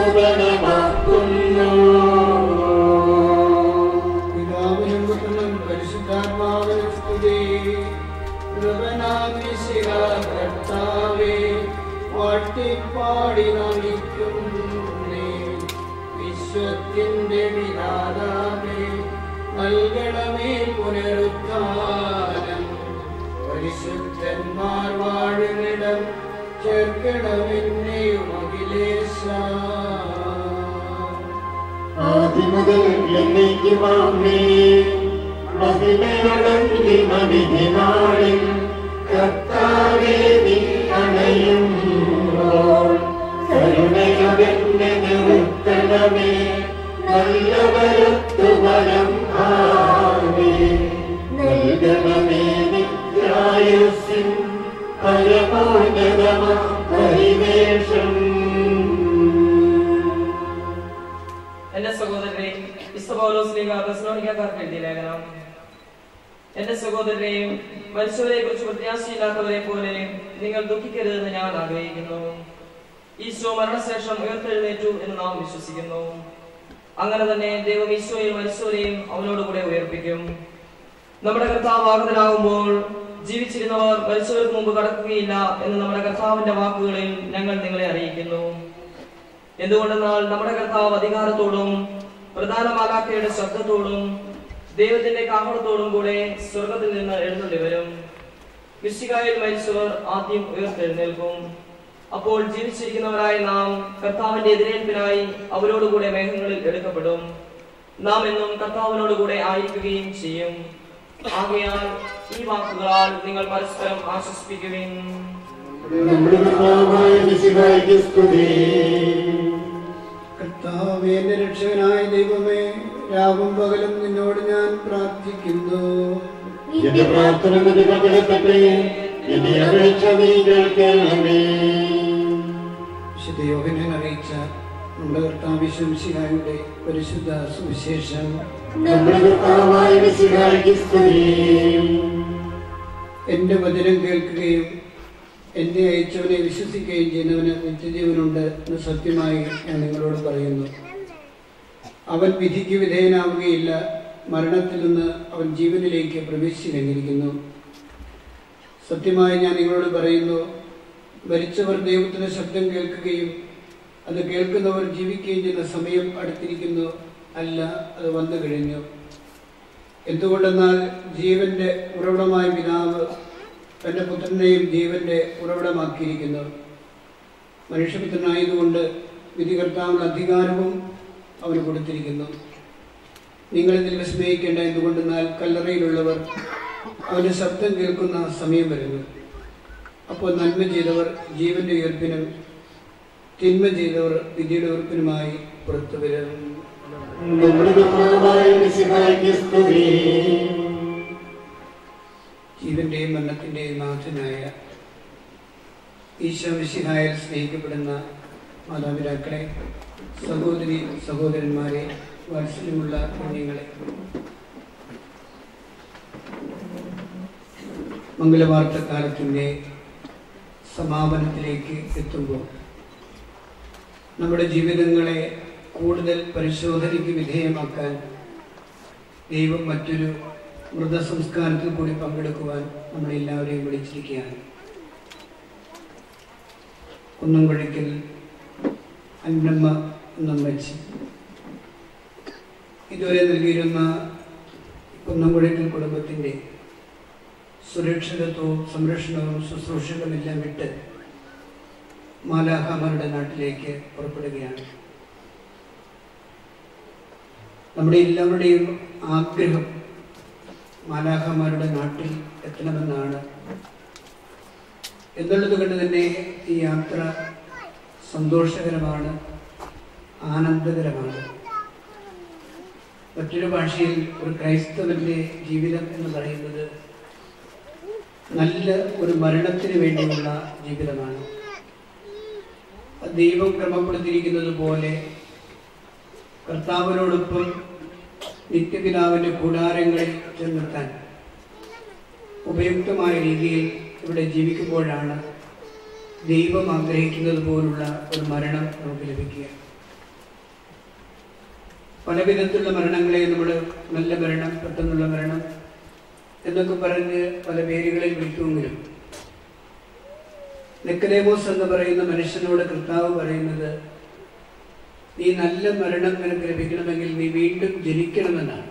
നൂതനമാക്കുന്നു പിതാവിനും പുത്രനും പരിശുദ്ധാത്മാവിനും സ്തുതി കൃപനാമിശിക കർത്താവേ വാട്ടിപ്പാടി നമിക്കുന്നേ വിശ്വത്തിന്റെ വിധാതാവേ നൽകണമേ പുനരുദ്ധാനം പരിശുദ്ധന്മാർ വാഴുന്നിടം ചേർക്കണമെന്നെയും അഖിലേശ ആദിമുതൽ എന്നേക്കുമാമേ മഹിമയടങ്ങി മവിധിനാളിൽ കർത്താവേ നീ അണയുമ്പോൾ കരുണയുടെന്നെ നിർത്തണമേ നല്ലവരത്തു വരം ഭാവേ നൽകണമേ നിത്യായുസിൻ പരമോന്നതമ പരിവേഷം എന്റെ സഹോദരരെ ഇസ്തപൗലോസ്ലീഗ തെസ്സലോനിക്കക്കാർക്ക് എഴുതിയ ലേഖനം എന്റെ സഹോദരരെയും മനുഷ്യരെ കുറിച്ച് പ്രത്യാശയില്ലാത്തവരെ പോലെ നിങ്ങൾ ദുഃഖിക്കരുതെന്ന് ഞാൻ ആഗ്രഹിക്കുന്നു ഈശോ മരണശേഷം ഉയർത്തെഴുന്നേറ്റു എന്ന് നാം വിശ്വസിക്കുന്നു അങ്ങനെ തന്നെ ദൈവം ഈശോയിൽ മനുഷ്യരെയും അവനോടുകൂടെ ഉയർപ്പിക്കും നമ്മുടെ കർത്താവ് ആഗതനാകുമ്പോൾ ജീവിച്ചിരുന്നവർ മരിച്ചവർക്ക് മുമ്പ് കടക്കുകയില്ല എന്ന് നമ്മുടെ കർത്താവിന്റെ വാക്കുകളിൽ ഞങ്ങൾ നിങ്ങളെ അറിയിക്കുന്നു എന്തുകൊണ്ടെന്നാൽ നമ്മുടെ കർത്താവ് അധികാരത്തോടും പ്രധാന മാലാഖയുടെ ശബ്ദത്തോടും ദൈവത്തിന്റെ കാഹളത്തോടും കൂടെ സ്വർഗത്തിൽ നിന്ന് എഴുന്നള്ളി വരും മിശികായിൽ മരിച്ചവർ ആദ്യം ഉയർത്തെഴുന്നേൽക്കും അപ്പോൾ ജീവിച്ചിരിക്കുന്നവരായ നാം കർത്താവിന്റെ എതിരേൽപ്പിനായി അവരോടുകൂടെ മേഘങ്ങളിൽ എടുക്കപ്പെടും നാം എന്നും കർത്താവിനോടുകൂടെ ആയിരിക്കുകയും ചെയ്യും ആകയാൽ ഈ വാക്കുകളാൽ നിങ്ങൾ പരസ്പരം ആശ്വസിപ്പിക്കുവിൻ നമ്മുടെ കർത്താവായ മിശിഹായ്ക്ക് സ്തുതി കർത്താവേ എന്റെ രക്ഷകനായ ദൈവമേ രാവും പകലും നിന്നോട് ഞാൻ പ്രാർത്ഥിക്കുന്നു എന്റെ പ്രാർത്ഥന നിന്റെ പകരത്തട്ടെ എന്റെ അപേക്ഷ നീ കേൾക്കണമേ വിശുദ്ധ യോഹനൻ അറിയിച്ച നമ്മുടെ കർത്താവിശംശിഹായുടെ പരിശുദ്ധ സുവിശേഷം നമ്മുടെ കർത്താവായ മിശിഹായ്ക്ക് സ്തുതി എന്റെ വചനം കേൾക്കുകയും എന്നെ അയച്ചവനെ വിശ്വസിക്കുകയും ചെയ്യുന്നവന് നിത്യജീവനുണ്ട് എന്ന് സത്യമായി ഞാൻ നിങ്ങളോട് പറയുന്നു അവൻ വിധിക്ക് വിധേയനാവുകയില്ല മരണത്തിൽ നിന്ന് അവൻ ജീവനിലേക്ക് പ്രവേശിച്ചു കഴിഞ്ഞിരിക്കുന്നു സത്യമായി ഞാൻ നിങ്ങളോട് പറയുന്നു മരിച്ചവർ ദൈവത്തിന്റെ ശബ്ദം കേൾക്കുകയും അത് കേൾക്കുന്നവർ ജീവിക്കുകയും ചെയ്യുന്ന സമയം അടുത്തിരിക്കുന്നു അല്ല അത് വന്നു കഴിഞ്ഞു എന്തുകൊണ്ടെന്നാൽ ജീവന്റെ ഉറവിടമായ പിതാവ് തന്റെ പുത്രനെയും ജീവന്റെ ഉറവിടമാക്കിയിരിക്കുന്നു മനുഷ്യപുത്രനായതുകൊണ്ട് വിധികർത്താവിനുള്ള അധികാരവും അവന് കൊടുത്തിരിക്കുന്നു നിങ്ങളിതിൽ വിസ്മയിക്കേണ്ട എന്തുകൊണ്ടെന്നാൽ കല്ലറയിലുള്ളവർ അവന്റെ ശബ്ദം കേൾക്കുന്ന സമയം വരുന്നു അപ്പോൾ നന്മ ചെയ്തവർ ജീവന്റെ ഉയർപ്പിനും തിന്മ ചെയ്തവർ വിധിയുടെ ഉയർപ്പിനുമായി പുറത്തു വരും നമ്മുടെ കർത്താവായ മിശിഹായ്ക്ക് സ്തുതി ജീവന്റെയും മരണത്തിന്റെയും നാഥനായ ഈശോ മിശിഹായിൽ സ്നേഹിക്കപ്പെടുന്ന മാതാപിതാക്കളെ സഹോദരി സഹോദരന്മാരെ വാത്സല്യമുള്ള കുഞ്ഞുങ്ങളെ മംഗളവാർത്തക്കാലത്തിൻ്റെ സമാപനത്തിലേക്ക് എത്തുമ്പോൾ നമ്മുടെ ജീവിതങ്ങളെ കൂടുതൽ പരിശോധനയ്ക്ക് വിധേയമാക്കാൻ ദൈവം മറ്റൊരു മൃതസംസ്കാരത്തിൽ കൂടി പങ്കെടുക്കുവാൻ നമ്മളെല്ലാവരെയും വിളിച്ചിരിക്കുകയാണ് കുന്നംകുഴിക്കൽ അന്നമ്മ എന്നമ്മച്ചി ഇതുവരെ നൽകിയിരുന്ന കുന്നംകുഴിക്കൽ കുടുംബത്തിൻ്റെ സുരക്ഷിതത്വവും സംരക്ഷണവും ശുശ്രൂഷകളും എല്ലാം വിട്ട് മാലാഹമാരുടെ നാട്ടിലേക്ക് പുറപ്പെടുകയാണ് നമ്മുടെ എല്ലാവരുടെയും ആഗ്രഹം മാലാഹമാരുടെ നാട്ടിൽ എത്തണമെന്നാണ് എന്നുള്ളത് കൊണ്ട് തന്നെ ഈ യാത്ര സന്തോഷകരമാണ് ആനന്ദകരമാണ് മറ്റൊരു ഭാഷയിൽ ഒരു ക്രൈസ്തവന്റെ ജീവിതം എന്ന് പറയുന്നത് നല്ല ഒരു മരണത്തിന് വേണ്ടിയുള്ള ജീവിതമാണ് അത് ദൈവം ക്രമപ്പെടുത്തിയിരിക്കുന്നത് പോലെ കർത്താവിനോടൊപ്പം നിത്യപിതാവിൻ്റെ കൂടാരങ്ങളിൽ ചെന്നെത്താൻ ഉപയുക്തമായ രീതിയിൽ ഇവിടെ ജീവിക്കുമ്പോഴാണ് ദൈവം ആഗ്രഹിക്കുന്നത് പോലുള്ള ഒരു മരണം നമുക്ക് ലഭിക്കുക പല വിധത്തിലുള്ള മരണങ്ങളെ നമ്മൾ നല്ല മരണം പെട്ടെന്നുള്ള മരണം എന്നൊക്കെ പറഞ്ഞ് പല പേരുകളിൽ വിളിക്കുമെങ്കിലും നെക്കലേമോസ് എന്ന് പറയുന്ന മനുഷ്യനോട് കർത്താവ് പറയുന്നത് നീ നല്ല മരണം നിനക്ക് ലഭിക്കണമെങ്കിൽ നീ വീണ്ടും ജനിക്കണമെന്നാണ്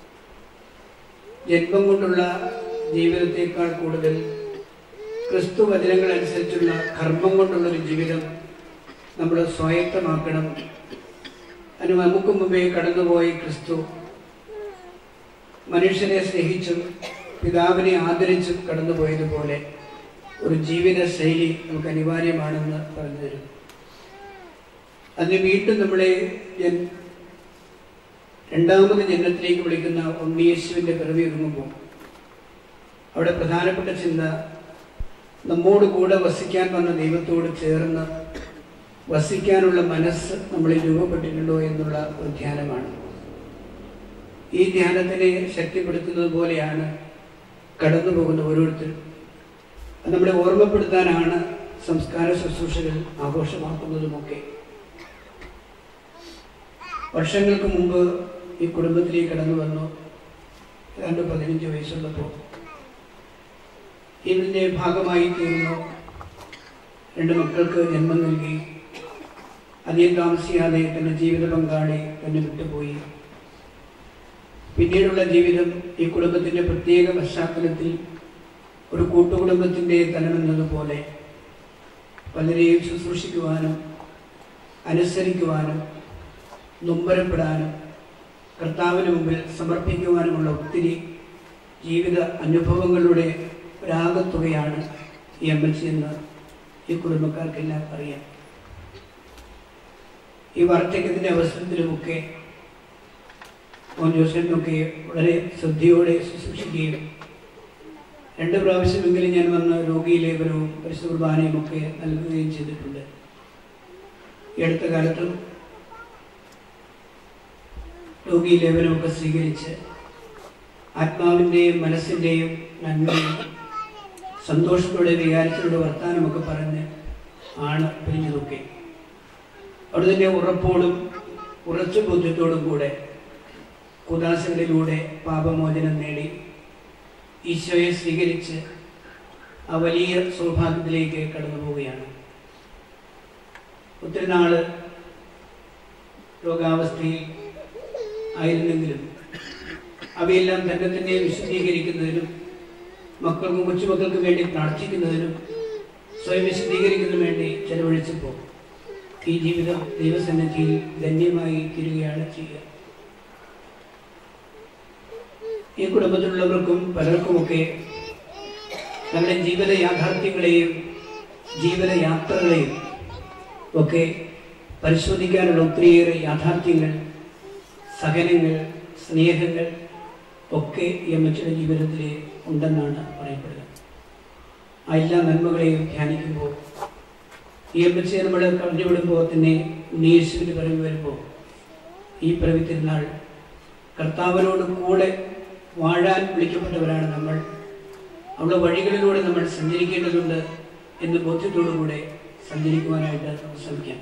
ജന്മം കൊണ്ടുള്ള ജീവിതത്തെക്കാൾ കൂടുതൽ ക്രിസ്തു വചനങ്ങൾ അനുസരിച്ചുള്ള കർമ്മം കൊണ്ടുള്ള ഒരു ജീവിതം നമ്മൾ സ്വായത്തമാക്കണം അതിന് നമുക്ക് മുമ്പേ കടന്നുപോയി ക്രിസ്തു മനുഷ്യനെ സ്നേഹിച്ചും പിതാവിനെ ആദരിച്ചും കടന്നുപോയതുപോലെ ഒരു ജീവിത ശൈലി നമുക്ക് അനിവാര്യമാണെന്ന് പറഞ്ഞു തരും അതിന് വീണ്ടും നമ്മളെ ജൻ- രണ്ടാമത് ജന്മത്തിലേക്ക് വിളിക്കുന്ന ഉണ്ണിയേശുവിൻ്റെ പിറവി ഒരുങ്ങുമ്പോൾ അവിടെ പ്രധാനപ്പെട്ട ചിന്ത നമ്മോട് കൂടെ വസിക്കാൻ വന്ന ദൈവത്തോട് ചേർന്ന് വസിക്കാനുള്ള മനസ്സ് നമ്മളിൽ രൂപപ്പെട്ടിട്ടുണ്ടോ എന്നുള്ള ഒരു ധ്യാനമാണ് ഈ ധ്യാനത്തിനെ ശക്തിപ്പെടുത്തുന്നത് പോലെയാണ് കടന്നു പോകുന്ന ഓരോരുത്തരും അത് നമ്മളെ ഓർമ്മപ്പെടുത്താനാണ് സംസ്കാര ശുശ്രൂഷകൾ ആഘോഷമാക്കുന്നതുമൊക്കെ വർഷങ്ങൾക്ക് മുമ്പ് ഈ കുടുംബത്തിലേക്ക് കടന്നു വന്നു ഏതാണ്ട് പതിനഞ്ച് വയസ്സുള്ളപ്പോൾ ഇതിൻ്റെ ഭാഗമായി തീർന്നു രണ്ട് മക്കൾക്ക് ജന്മം നൽകി അധികം താമസിയാതെ തൻ്റെ ജീവിത പങ്കാളി തന്നെ വിട്ടുപോയി പിന്നീടുള്ള ജീവിതം ഈ കുടുംബത്തിൻ്റെ പ്രത്യേക പശ്ചാത്തലത്തിൽ ഒരു കൂട്ടുകുടുംബത്തിൻ്റെ തലമെന്നതുപോലെ പലരെയും ശുശ്രൂഷിക്കുവാനും അനുസരിക്കുവാനും നൊമ്പരപ്പെടാനും കർത്താവിന് മുമ്പിൽ സമർപ്പിക്കുവാനുമുള്ള ഒത്തിരി ജീവിത അനുഭവങ്ങളുടെ ഒരാകത്തുകയാണ് ഈ അമ്മച്ചി എന്ന് ഈ കുടുംബക്കാർക്കെല്ലാം അറിയാം ഈ വാർദ്ധക്യത്തിൻ്റെ അവസരത്തിലുമൊക്കെ മോൻ ജോസഫിനൊക്കെ വളരെ ശ്രദ്ധയോടെ ശുശ്രൂഷിക്കുകയും രണ്ട് പ്രാവശ്യമെങ്കിലും ഞാൻ വന്ന് രോഗി ലേപനവും പരിശുദ്ധ കുർബാനയും ഒക്കെ നൽകുകയും ചെയ്തിട്ടുണ്ട് ഈ അടുത്ത കാലത്തും രോഗി ലേപനമൊക്കെ സ്വീകരിച്ച് ആത്മാവിൻ്റെയും മനസ്സിൻ്റെയും നന്മയും സന്തോഷത്തോടെ വികാരത്തിലൂടെ വർത്താനമൊക്കെ പറഞ്ഞ് ആണ് പിരിഞ്ഞതൊക്കെ അവിടെ തന്നെ ഉറപ്പോടും ഉറച്ച ബോധ്യത്തോടും കൂടെ കുദാശകളിലൂടെ പാപമോചനം നേടി ഈശോയെ സ്വീകരിച്ച് ആ വലിയ സൗഭാഗ്യത്തിലേക്ക് കടന്നു പോവുകയാണ് ഒത്തിരി നാള് രോഗാവസ്ഥയിൽ ആയിരുന്നെങ്കിലും അവയെല്ലാം തന്നെ തന്നെ വിശദീകരിക്കുന്നതിനും മക്കൾക്കും കൊച്ചുമക്കൾക്കും വേണ്ടി പ്രാർത്ഥിക്കുന്നതിനും സ്വയം വിശദീകരിക്കുന്നതിനും വേണ്ടി ചെലവഴിച്ചപ്പോൾ ഈ ജീവിതം ദൈവസന്നിധിയിൽ ധന്യമായി തീരുകയാണ് ചെയ്യുക ഈ കുടുംബത്തിലുള്ളവർക്കും പലർക്കുമൊക്കെ തങ്ങളുടെ ജീവിത യാഥാർത്ഥ്യങ്ങളെയും ജീവിത യാത്രകളെയും ഒക്കെ പരിശോധിക്കാനുള്ള ഒത്തിരിയേറെ യാഥാർത്ഥ്യങ്ങൾ സഹനങ്ങൾ സ്നേഹങ്ങൾ ഒക്കെ ഈ അമ്മച്ചിയുടെ ജീവിതത്തിൽ ഉണ്ടെന്നാണ് പറയപ്പെടുക ആ എല്ലാ നന്മകളെയും ധ്യാനിക്കുമ്പോൾ ഈ അമ്മച്ചിയെ നമ്മൾ കണ്ടുവിടുമ്പോൾ തന്നെ ഉണ്ണീശ്വരിന് പറഞ്ഞു വരുമ്പോൾ ഈ പിറവി തിരുനാൾ കർത്താവിനോട് കൂടെ വാഴാൻ വിളിക്കപ്പെട്ടവരാണ് നമ്മൾ അവളുടെ വഴികളിലൂടെ നമ്മൾ സഞ്ചരിക്കേണ്ടതുണ്ട് എന്ന ബോധ്യത്തോടുകൂടെ സഞ്ചരിക്കുവാനായിട്ട് നമുക്ക് ശ്രമിക്കാം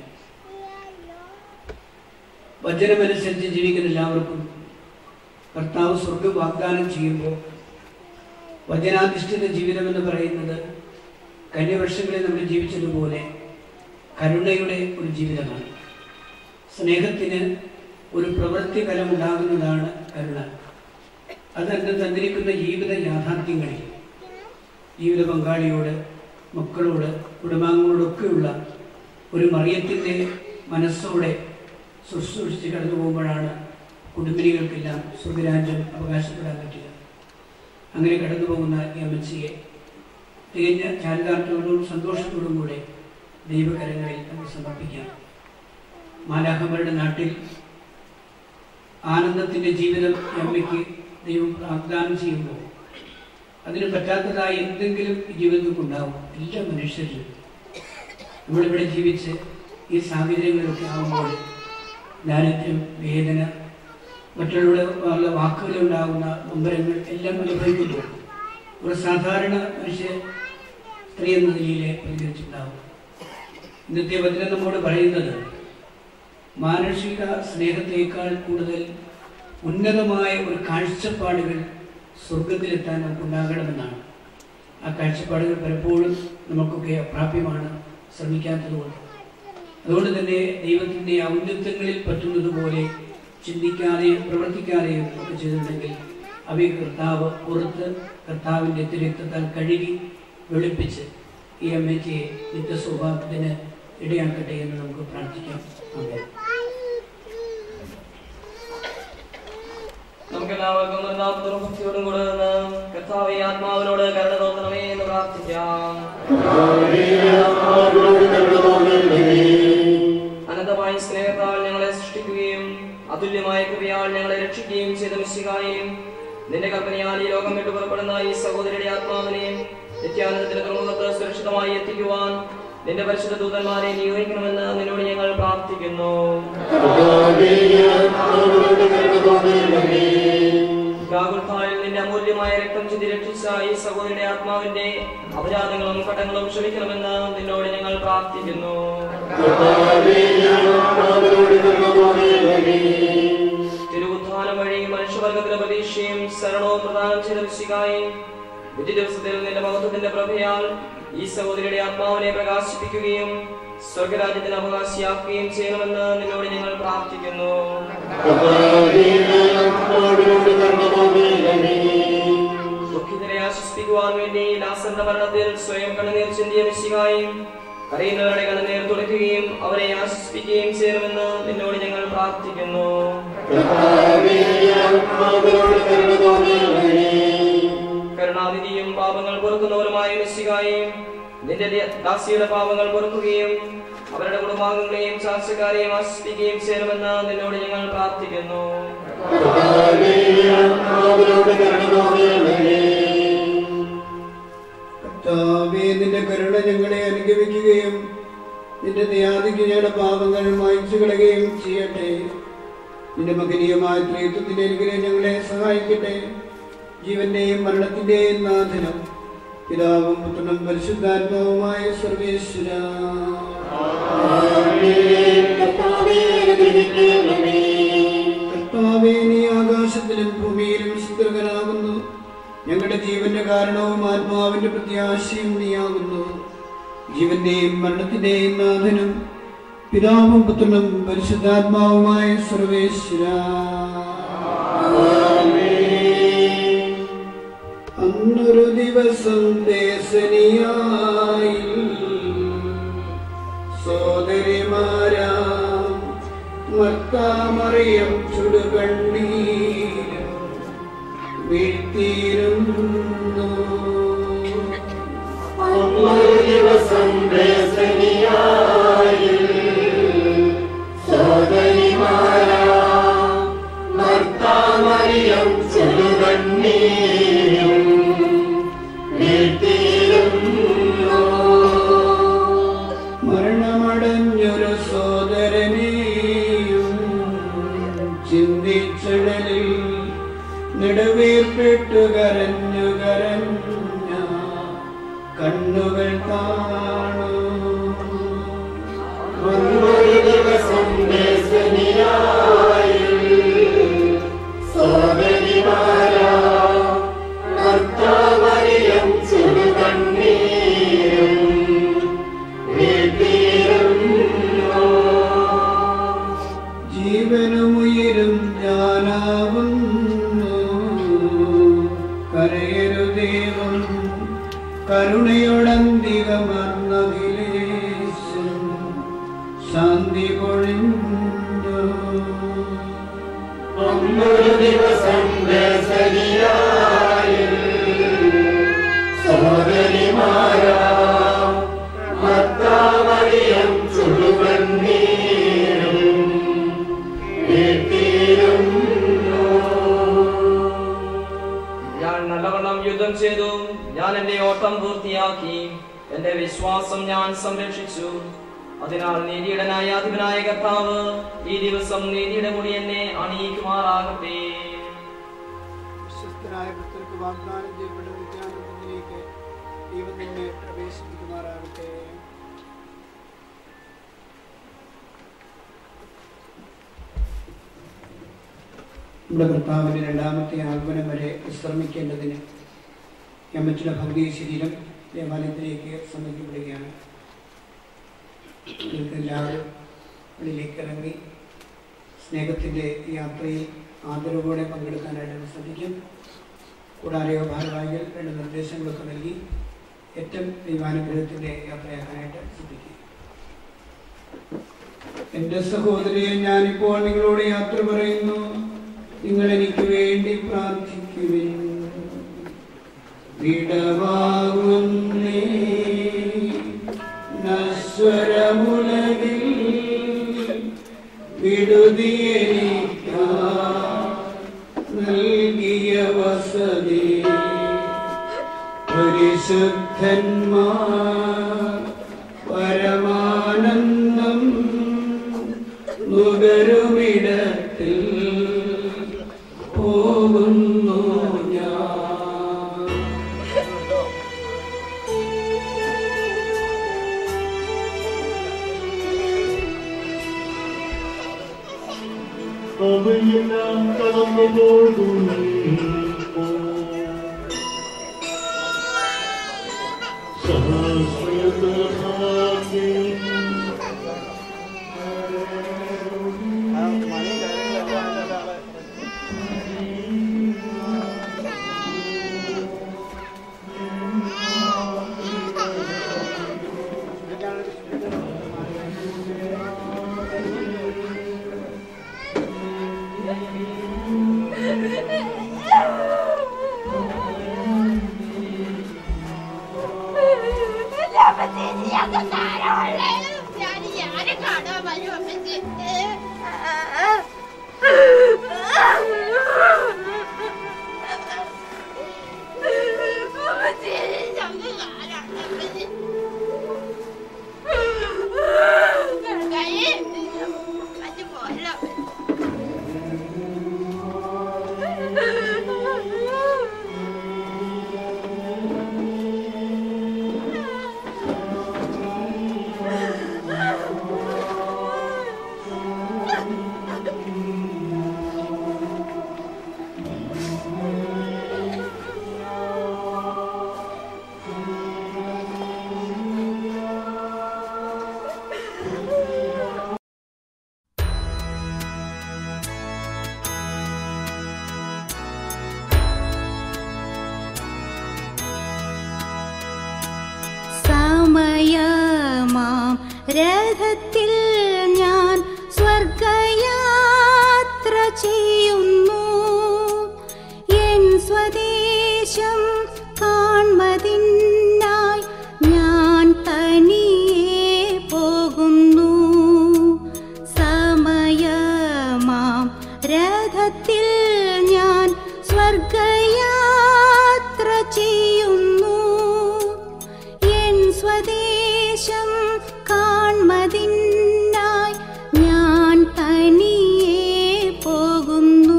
വചനമനുസരിച്ച് ജീവിക്കുന്ന എല്ലാവർക്കും കർത്താവ് സ്വർഗം വാഗ്ദാനം ചെയ്യുമ്പോൾ വചനാധിഷ്ഠിത ജീവിതം എന്ന് പറയുന്നത് കഴിഞ്ഞ വർഷങ്ങളിൽ നമ്മൾ ജീവിച്ചതുപോലെ കരുണയുടെ ഒരു ജീവിതമാണ് സ്നേഹത്തിന് ഒരു പ്രവൃത്തി ഫലം ഉണ്ടാകുന്നതാണ് കരുണ അതന്ന് തന്നിരിക്കുന്ന ജീവിത യാഥാർത്ഥ്യങ്ങളിൽ ജീവിത പങ്കാളിയോട് മക്കളോട് കുടുംബാംഗങ്ങളോടൊക്കെയുള്ള ഒരു മറിയത്തിൻ്റെ മനസ്സോടെ ശുശ്രൂഷിച്ച് കടന്നു പോകുമ്പോഴാണ് കുടുംബിനികൾക്കെല്ലാം സ്വർഗരാജ്യം അവകാശപ്പെടാൻ പറ്റുക അങ്ങനെ കടന്നു പോകുന്ന ഈ അമ്മച്ചിയെ തികഞ്ഞ ചാരിതാർത്ഥത്തോടും സന്തോഷത്തോടും കൂടെ ദൈവകരങ്ങളിൽ നമുക്ക് സമർപ്പിക്കാം മാലാഹമ്മരുടെ നാട്ടിൽ ആനന്ദത്തിൻ്റെ ജീവിതം ഈ അമ്മയ്ക്ക് ദൈവം വാഗ്ദാനം ചെയ്യുമ്പോൾ അതിന് പറ്റാത്തതായി എന്തെങ്കിലും ഈ ജീവിതത്തിൽ ഉണ്ടാവും എല്ലാ മനുഷ്യരിലും നമ്മളിവിടെ ജീവിച്ച് ഈ സാഹചര്യങ്ങളൊക്കെ ആകുമ്പോൾ ദാരിദ്ര്യം വേദന മറ്റുള്ളവരുടെ വാക്കുകളുണ്ടാകുന്ന നൊമ്പരങ്ങൾ എല്ലാം അനുഭവിക്കുമ്പോൾ ഒരു സാധാരണ മനുഷ്യ സ്ത്രീ എന്ന നിലയിലെ പ്രതികരിച്ചിട്ടുണ്ടാവും ഇന്നത്തെ വചനം നമ്മോട് പറയുന്നത് മാനുഷിക സ്നേഹത്തേക്കാൾ കൂടുതൽ ഉന്നതമായ ഒരു കാഴ്ചപ്പാടുകൾ സ്വർഗത്തിലെത്താൻ നമുക്കുണ്ടാകണമെന്നാണ് ആ കാഴ്ചപ്പാടുകൾ പലപ്പോഴും നമുക്കൊക്കെ അപ്രാപ്യമാണ് ശ്രമിക്കാത്തതുകൊണ്ട് അതുകൊണ്ട് തന്നെ ദൈവത്തിൻ്റെ ഔന്നത്യങ്ങളിൽ പറ്റുന്നത് പോലെ ചിന്തിക്കാതെയും പ്രവർത്തിക്കാതെയും ഒക്കെ ചെയ്തിട്ടുണ്ടെങ്കിൽ അവയെ കർത്താവ് പുറത്ത് കർത്താവിൻ്റെ തിരക്തത്താൽ കഴുകി വെളുപ്പിച്ച് ഈ അമ്മയ്ക്ക് നിത്യസ്വഭാവത്തിന് ഇടയാക്കട്ടെ എന്ന് നമുക്ക് പ്രാർത്ഥിക്കാം അതെ നമുക്കെല്ലാവർക്കും നിർദ്ദാത്തോടും ഭക്തിയോടും കൂടെ നിന്ന് കർത്താവെ ആത്മാവിനോട് കരുണ തോന്നണമേ എന്ന് പ്രാർത്ഥിക്കാം അനന്തമായ സ്നേഹത്താൽ ഞങ്ങളെ സൃഷ്ടിക്കുകയും അതുല്യമായ കൃപയാൽ ഞങ്ങളെ രക്ഷിക്കുകയും ചെയ്ത മിശികായും നിന്റെ കൽപ്പനയാൽ ഈ ലോകം വിട്ടു പുറപ്പെടുന്ന ഈ സഹോദരിയുടെ ആത്മാവിനെയും നിത്യാനന്ദത്തിന്റെ തുറമുഖത്ത് സുരക്ഷിതമായി എത്തിക്കുവാൻ നിന്റെ പരിശുദ്ധ ദൂതന്മാരെ നിയോഗിക്കണമെന്ന് നിന്നോട് ഞങ്ങൾ പ്രാർത്ഥിക്കുന്നു ഗാഗുൽത്തായിൽ നിന്റെ അമൂല്യമായ രക്തം ചിന്തി രക്ഷിച്ച ഈ സഹോദരിയുടെ ആത്മാവിന്റെ അപരാധങ്ങളും കടങ്ങളും ക്ഷമിക്കണമെന്ന് നിന്നോട് ഞങ്ങൾ പ്രാർത്ഥിക്കുന്നു തിരുവുത്ഥാനം വഴി മനുഷ്യവർഗത്തിന്റെ പ്രതീക്ഷയും ശരണവും പ്രദാനം ചെയ്ത വിശികായും വിധി ദിവസത്തിൽ നിന്റെ മഹത്വത്തിന്റെ പ്രഭയാൽ ഈ സഹോദരിയുടെ ആത്മാവിനെ പ്രകാശിപ്പിക്കുകയും സ്വർഗരാജ്യത്തിന് അവകാശിയാക്കുകയും ചെയ്യണമെന്ന് നിന്നോട് ഞങ്ങൾ പ്രാർത്ഥിക്കുന്നു ദുഃഖിതരെ ആശ്വസിപ്പിക്കുവാൻ വേണ്ടി ലാസന്റെ മരണത്തിൽ സ്വയം കണ്ണുനീർ ചിന്തിയ മിശികായും കരയുന്നവരുടെ കണ്ണുനീർ തുടയ്ക്കുകയും അവരെ ആശ്വസിപ്പിക്കുകയും ചെയ്യണമെന്ന് നിന്നോട് ഞങ്ങൾ പ്രാർത്ഥിക്കുന്നു കരുണാനിധിയും പാപങ്ങൾ പൊറുക്കുന്നവരുമായ മിശികായും നിന്റെ ദ- ദാസിയുടെ പാപങ്ങൾ പൊറുക്കുകയും അവരുടെ കുടുംബാംഗങ്ങളെയും ചാർച്ചക്കാരെയും ആശ്വസിപ്പിക്കുകയും ചെയ്യണമെന്ന് നിന്നോട് ഞങ്ങൾ പ്രാർത്ഥിക്കുന്നു കർത്താവേ നിന്റെ കരുണ ഞങ്ങളെ അനുഗമിക്കുകയും നിന്റെ ദയാദിക്ക് ഞങ്ങളുടെ പാപങ്ങൾ മായ്ച്ചു കളയുകയും ചെയ്യട്ടെ നിന്റെ മകനീയമായ ത്രിത്വത്തിന്റെ അനുഗ്രഹം ഞങ്ങളെ സഹായിക്കട്ടെ ജീവന്റെയും മരണത്തിന്റെയും നാഥനം പിതാവും പുത്രനും പരിശുദ്ധാത്മാവുമായ സർവേശ്വര കർത്താവേ നീ ആകാശത്തിലും ഭൂമിയിലും ശുദ്ധകനാകുന്നു ഞങ്ങളുടെ ജീവന്റെ കാരണവും ആത്മാവിന്റെ പ്രത്യാശയും നീയാകുന്നു ജീവന്റെയും മരണത്തിന്റെയും നാഥനും പിതാവും പുത്രനും പരിശുദ്ധാത്മാവുമായ സർവേശ്വര അന്നൊരു ദിവസം ദേശനിയായി സോദരിമാരാം മർത്താമറിയം ചുടുകണ്ണീരും വീഴ്ത്തിയിരുന്നു ഒരു ദിവസം ദേശനിയായി സോദരിമാരാ മർത്താമറിയം ചുടുകണ്ണീരും വീഴ്ത്തിയിരുന്നു മരണമടഞ്ഞൊരു സോദരനെയും ചിന്തിച്ചടലിൽ നെടുവീർപ്പിട്ടു കരഞ്ഞു കരഞ്ഞ കണ്ണുകൾ കാണൂ ഒരു ദിവസം ദേശനിയായി സോദരിമാരാ മർത്താമറിയം ചുടുകണ്ണീരും വീഴ്ത്തിയിരുന്നു ജീവനുമുയരും ഞാനാവുന്നു കരയരുദേവം കരുണയോടന്തികമർന്നതിലേശം ശാന്തി പൊഴിഞ്ഞു അന്നൊരു ദിവസം ദേശനിയായി സോദരിമാരാ മർത്താമറിയം ചുടുകണ്ണീരും വീഴ്ത്തിയിരുന്നു ഞാൻ നല്ലവണ്ണം യുദ്ധം ചെയ്തു ഞാൻ എന്റെ ഓട്ടം പൂർത്തിയാക്കി എന്റെ വിശ്വാസം ഞാൻ സംരക്ഷിച്ചു അതിനാൽ നീതിയുടെ ന്യായാധിപനായ കർത്താവ് ഈ ദിവസം നീതിയുടെ മുടി എന്നെ അണിയിക്കുമാറാകട്ടെ വിശ്വസ്തനായ പുത്രർക്ക് വാഗ്ദാനം ചെയ്യപ്പെട്ട നിത്യാനന്ദത്തിലേക്ക് ദൈവം നിന്നെ പ്രവേശിപ്പിക്കുമാറാകട്ടെ നമ്മുടെ കർത്താവിന്റെ രണ്ടാമത്തെ ആഗമനം വരെ വിശ്രമിക്കേണ്ടതിന് യമ്മച്ചിയുടെ ഭൗതിക ശരീരം ദേവാലയത്തിലേക്ക് സമർപ്പിക്കപ്പെടുകയാണ് നിങ്ങൾക്ക് എല്ലാവരും വെളിയിലേക്ക് ഇറങ്ങി സ്നേഹത്തിൻ്റെ യാത്രയിൽ ആദരവോടെ പങ്കെടുക്കാനായിട്ട് ശ്രദ്ധിക്കും കൂടാതെ ഭാരവാഹികൾ രണ്ട് നിർദ്ദേശങ്ങളൊക്കെ നൽകി ഏറ്റവും ദൈവാനുഗ്രഹത്തിൻ്റെ യാത്രയാക്കാനായിട്ട് ശ്രദ്ധിക്കുക എൻ്റെ സഹോദരിയെ ഞാനിപ്പോൾ നിങ്ങളോട് യാത്ര പറയുന്നു നിങ്ങൾ എനിക്ക് വേണ്ടി പ്രാർത്ഥിക്കുവിൻ വിടവാങ്ങുന്നേ നശ്വരമുലകിൽ വിടുതിയെനിക്കാ നൽകിയ വസതി പരിശുദ്ധന്മാർ പരമാനന്ദം നുകരുമിടത്തിൽ പോകുന്നു ഞാൻ അവയെല്ലാം കടന്നു പോകുന്നു Ah! രഥത്തിൽ ഞാൻ സ്വർഗയാത്ര ചെയ്യുന്നു എൻ സ്വദേശം കാൺമതിനായി ഞാൻ തനിയെ പോകുന്നു സമയമാം രഥത്തിൽ ഞാൻ സ്വർഗയാത്ര ചെയ്യുന്നു എൻ സ്വദേശം കാൺമതിനായി ഞാൻ തനിയെ പോകുന്നു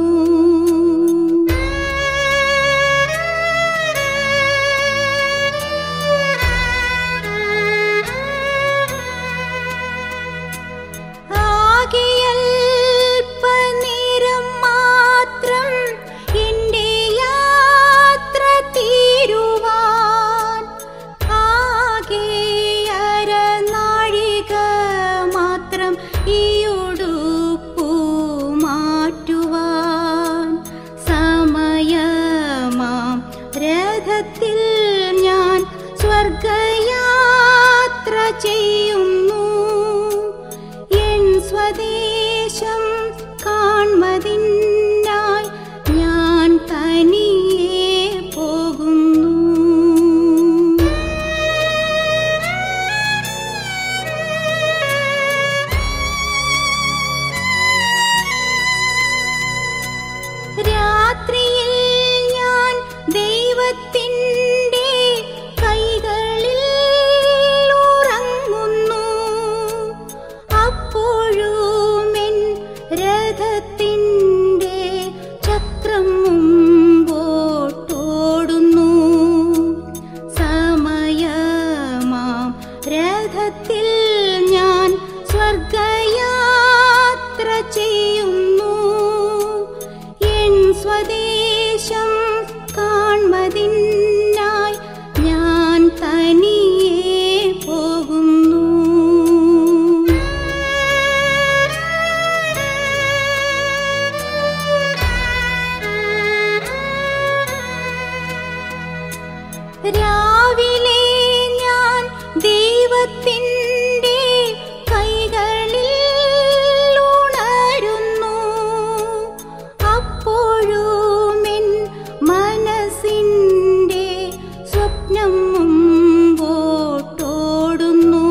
ആകെയൽപ്പനേരം മാത്രം എന്റെ യാത്ര തീരുവാൻ ആകെ അരനാഴിക മാത്രം ഈ ഉടുപ്പു മാറ്റുവാൻ സമയമാം രഥത്തിൽ ഞാൻ സ്വർഗയാത്ര ചെയ്യുന്നു എൻ സ്വദേശം കാൺമതിനായി ഞാൻ തനിയെ പോകുന്നു രാത്രിയിൽ ഞാൻ ദൈവത്തിൻ്റെ കൈകളിൽ ഉറങ്ങുന്നു അപ്പോഴുമെൻ രഥത്തിൻ്റെ ചക്രം മുമ്പോട്ടോടുന്നു സമയമാം രഥത്തിൽ ഞാൻ സ്വർഗയാത്ര ചെയ്യുന്നു എൻ സ്വദേശം കാൺമതിനായി ഞാൻ തനിയെ പോകുന്നു രാവിലെ ഞാൻ ദൈവത്തിൻ്റെ കൈകളിൽ ഉണരുന്നു അപ്പോഴുമെൻ മനസ്സിൻ്റെ സ്വപ്നം മുമ്പോട്ടോടുന്നു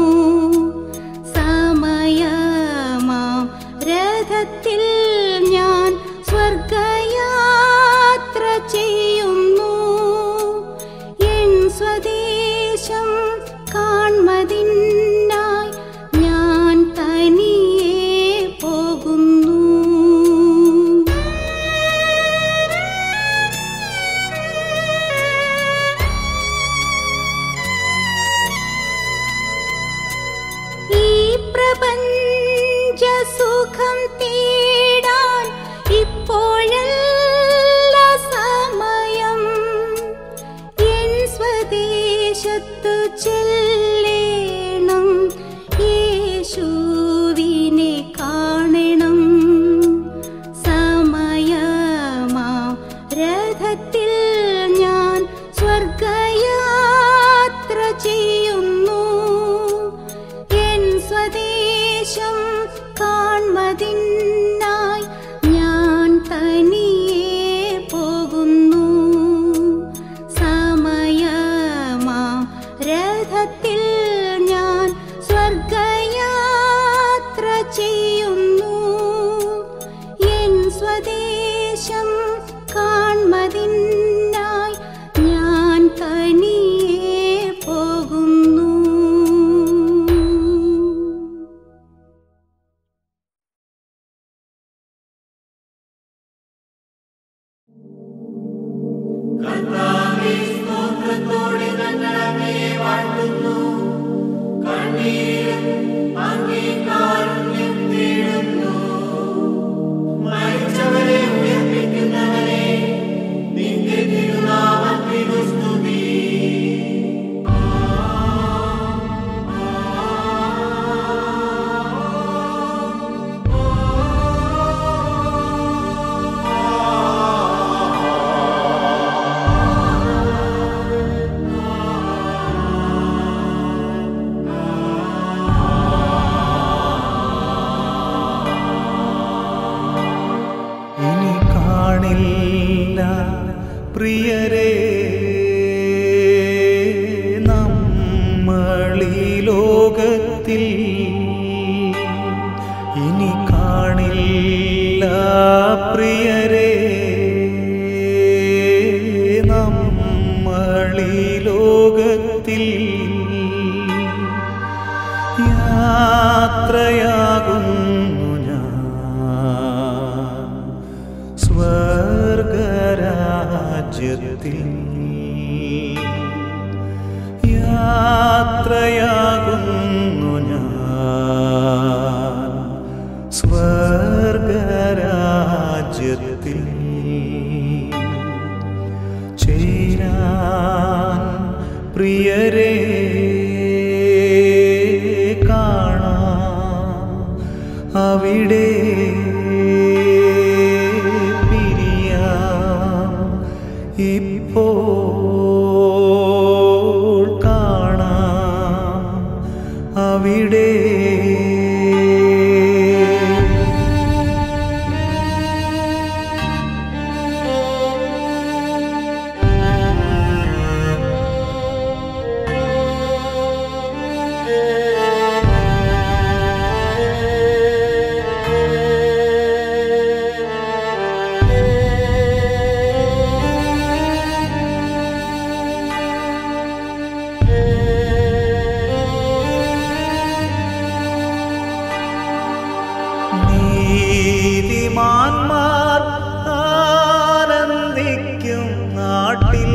സമയമാം രഥത്തിൽ ഞാൻ സ്വർഗയാത്ര ചെയ്യുന്നു എൻ സ്വദേശം കാൺമതിനായി ഞാൻ തനിയെ പോകുന്നു ഈ പ്രപഞ്ച സുഖം തേടാൻ ഇപ്പോഴല്ല സമയം എൻ സ്വദേശത്തു ചെല്ലേണം യേശുവിനെ കാണണം സമയമാം രഥത്തിൽ ഞാൻ സ്വർഗയാത്ര ചെയ്യുന്നു എൻ സ്വദേശം കാൺമതിനായി ഞാൻ തനിയെ പോകുന്നു സമയമാം രഥ ഈ ലോകത്തിൽ യാത്രയാകുന്നു ഞാൻ സ്വർഗരാജ്യത്തിൽ യാത്രയാകുന്നു ഞാൻ സ്വർഗരാജ്യത്തിൽ ചേരാൻ പ്രിയരെ കാണാം അവിടെ പിരിയാം ഇപ്പോൾ കാണാം അവിടെ നീതിമാന്മാർ ആനന്ദിക്കും നാട്ടിൽ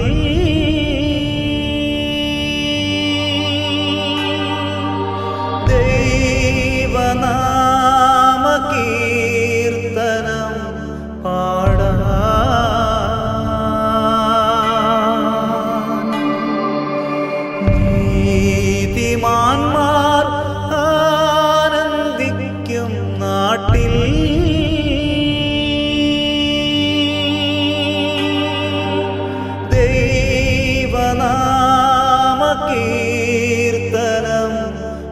ദൈവനാമ കീർത്തനം പാടാൻ നീതിമാന്മാർ ആനന്ദിക്കും നാട്ടിൽ ദൈവനാമ കീർത്തനം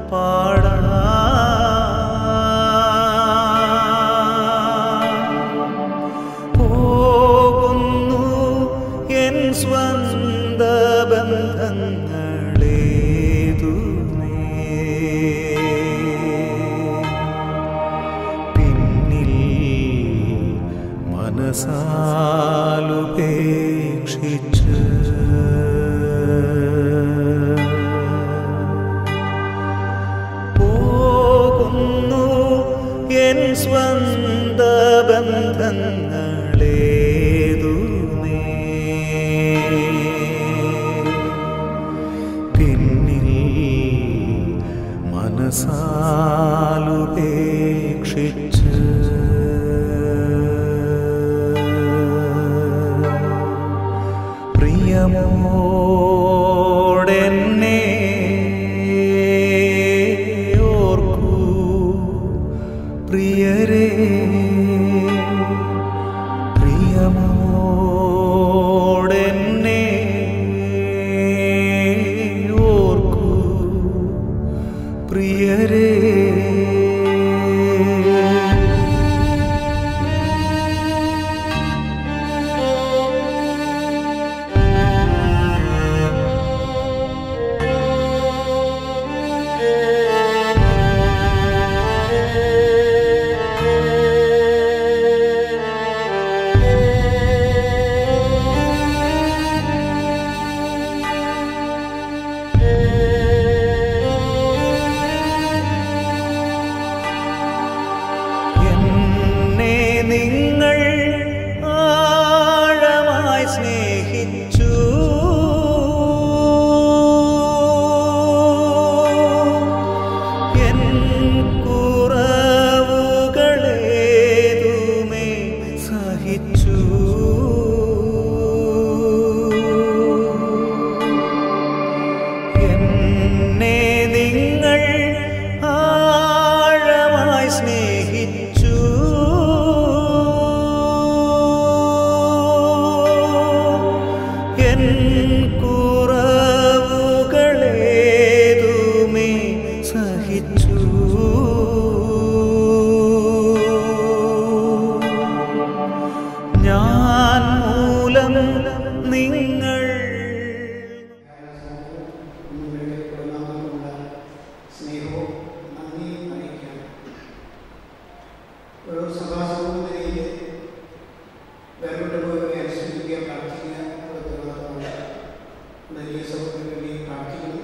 പാടാൻ പോകുന്നു എൻ സ്വന്ത ബന്ധങ്ങളേതുമേ പിന്നിൽ മനസാലുപേക്ഷിച്ച് പോകുന്നു എൻ സ്വന്ത ബന്ധങ്ങളേതുമേ പിന്നിൽ മനസാലുപേക്ഷിച്ച് പ്രിയമോടെന്നെ ഓർക്കൂ പ്രിയരേ പ്രിയമോടെന്നെ ഓർക്കൂ പ്രിയരേ ഈ സഹോദരന് വേണ്ടി പ്രാർത്ഥിക്കുന്നു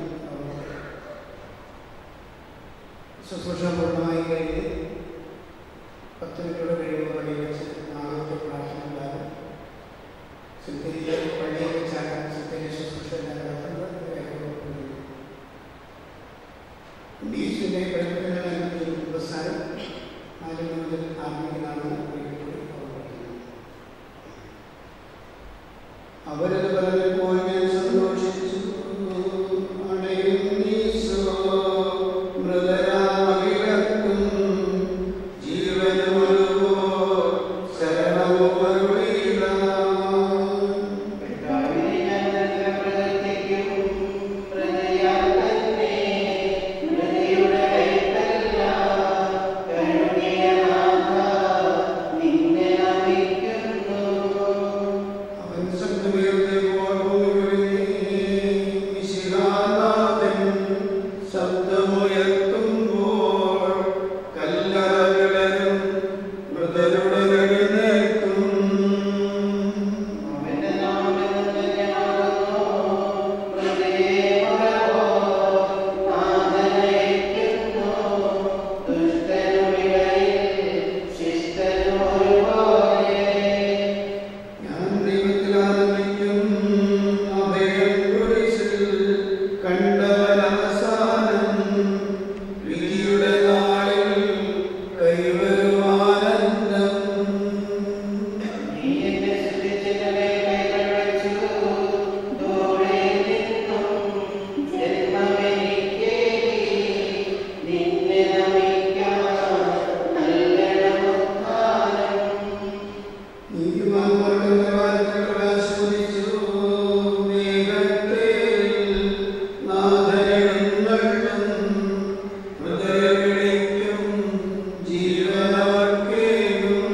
ശുശ്രൂഷ പൂർണ്ണമായി കഴിഞ്ഞ് പത്ത് മിനിറ്റോടെ കഴിയുമ്പോൾ പള്ളിയിൽ വെച്ച് നാളത്തെ പ്രാർത്ഥന ഉണ്ടാകും സിദ്ധരിയെ പള്ളിയിൽ വെച്ചാണ് സിദ്ധരി ശുശ്രൂഷ എല്ലാം നടത്തുന്നത് രേഖപ്പെടുത്തുന്നു. ഈശോയുടെ പഠിപ്പിക്കുന്ന പുസ്തകം നാല് മണി മുതൽ ആറ് മണിക്കാണ് അവരത് പറഞ്ഞപ്പോൾ ഞാൻ സന്തോഷിച്ചു അണയും ഈശോ മൃതരാമകിടക്കും ജീവനൊരുവോ ശരണവും അരുളിയിടാൻ അവൻ ശബ്ദമുയർത്തിയപ്പോൾ ഭൂമിയിൽ മിശിഹാനാഥൻ ശബ്ദമുയർത്തുമ്പോൾ കല്ലറകളും മൃതരുടെ എഴുന്നേൽക്കും ഞാൻ ദൈവത്തിൽ ആനന്ദിക്കും അഭയം കുരിശിൽ കണ്ടവൻ അവസാനം വിധിയുടെ നാളിൽ കൈവരുവാനന്ദം നീതിമാന്മാരുടെ വാരത്തിൽ പ്രകാശിച്ചു മേഘത്തിൽ നാഥനെഴുന്നള്ളും മൃതരെ വിളിക്കും ജീവനവർക്കേകും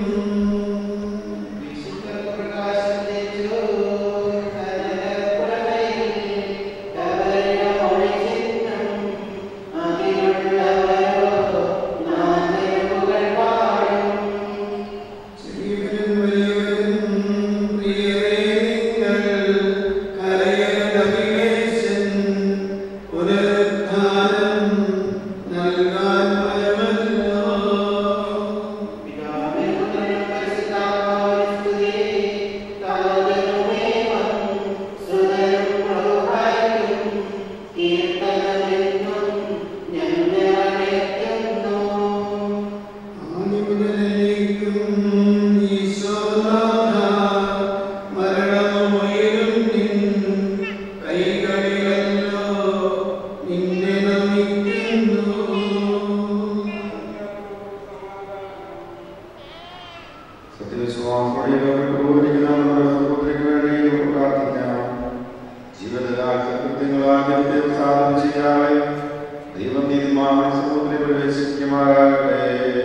ചെറിയവനും വലിയവനും പ്രിയരേ നിങ്ങൾ കരയരുതഭിലേശൻ പുനരുദ്ധാനം നൽകാൻ ഭയമല്ലോ ആദിമുതലേക്കും ഈശോനാഥ മരണമുയരും നിൻ കൈകളിലല്ലോ നിന്നെ നമിക്കുന്നു ദൈവം നീതിമാൻ സമൂഹത്തിൽ പ്രവേശിക്കുമാറാകട്ടെ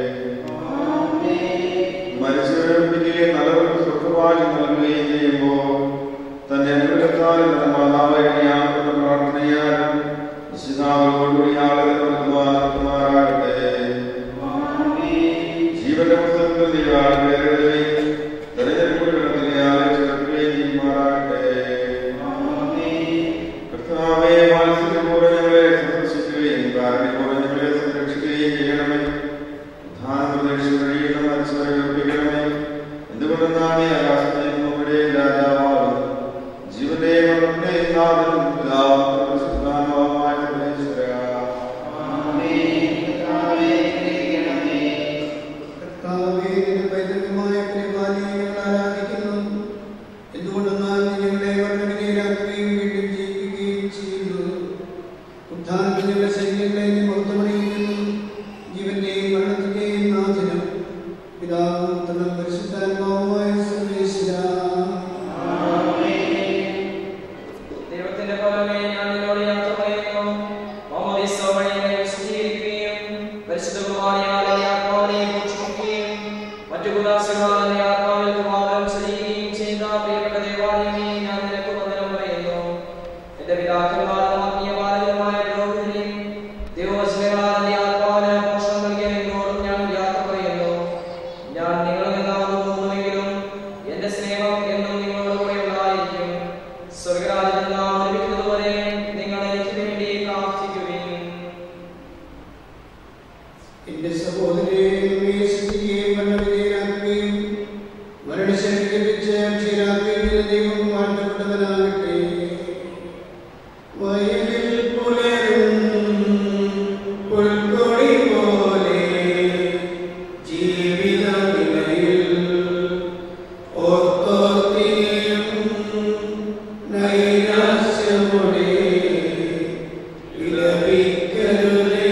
മരിച്ചവരെ നല്ലവർക്ക് സുഖവാചി നൽകുകയും ചെയ്യുമ്പോൾ തന്റെ അനുഗ്രഹത്താൽ മാതാവിനെയാണെന്ന പ്രാർത്ഥനയാലും വിശുദ്ധാവോടുകൂടി ആളുകൾ നൽകുമാറാകട്ടെ ജീവന്റെ പുസ്തകത്തിൽ ദൈവാളുകളെ തെരഞ്ഞെടുപ്പുകളിൽ ആളെ ചേർക്കുകയും ചെയ്യുമാറാകട്ടെ കർത്താവെ മത്സരപൂർവ്വം ഞങ്ങളെ സന്ദർശിക്കുകയും കാരണപൂർവ്വം ഞങ്ങളെ സംരക്ഷിക്കുകയും ചെയ്യണമേ പ്രധാന പ്രതീക്ഷ കഴിയുന്ന മത്സരം ഉറപ്പിക്കണമേ എന്തുകൊണ്ടെന്നാണ് നീ ആകാശത്തെയും ഭൂമിയുടെ രാജാവാകും ജീവന്റെയും മരണത്തിന്റെയും നാഥനും പിതാവും പരിശുദ്ധാത്മാവുമായ സർവേശ്വരാ. കർത്താവേ, നിന്റെ പൈതൃകമായ പരിപാലിയെ ഞങ്ങൾ ആരാധിക്കുന്നു. എന്തുകൊണ്ടെന്നാൽ നീ ഞങ്ങളെ മരണവിധേയരാക്കുകയും വീണ്ടും ജീവിക്കുകയും ചെയ്തു. ഉത്ഥാനത്തിൽ ഞങ്ങളുടെ ശരീരങ്ങളെ നീ മഹത്വമണിയിക്കുന്നു. ജീവന്റെയും മരണത്തിന്റെയും നാഥനും പിതാവും പുത്രനും പരിശുദ്ധാത്മാവുമായ സർവേശ്വരാ. ദൈവത്തിന്റെ ഫലമേ ഞാൻ നിന്നോട് യാത്ര പറയുന്നു മാമോദീസ വഴി എന്നെ വിശുദ്ധീകരിക്കുകയും പരിശുദ്ധ കുർബാനയാൽ എന്റെ ആത്മാവിനെ മോചിപ്പിക്കുകയും മറ്റു കുദാശകളാൽ എന്റെ ആത്മാവിൽ കുമാരം ചൊരിയുകയും ചെയ്ത പ്രിയപ്പെട്ട ദേവാലയമേ ഞാൻ നിനക്ക് വന്ദനം പറയുന്നു എന്റെ പിതാക്കന്മാരും ആത്മീയ ബാലകരുമായ പുരോഹിതരെയും ദൈവവചനങ്ങളാൽ എന്റെ ആത്മാവിന് പോഷണം നൽകിയ നിങ്ങളോടും ഞാൻ യാത്ര പറയുന്നു ഞാൻ നിങ്ങളിൽ നിന്ന് അകന്നു പോകുന്നുവെങ്കിലും എന്റെ സ്നേഹം എന്നും നിങ്ങളോട് കൂടെ ഉണ്ടായിരിക്കും സ്വർഗരാജ്യത്തിൽ നാം ലഭിക്കുന്നതുവരെ പോലെ വിലപിക്കരുതേ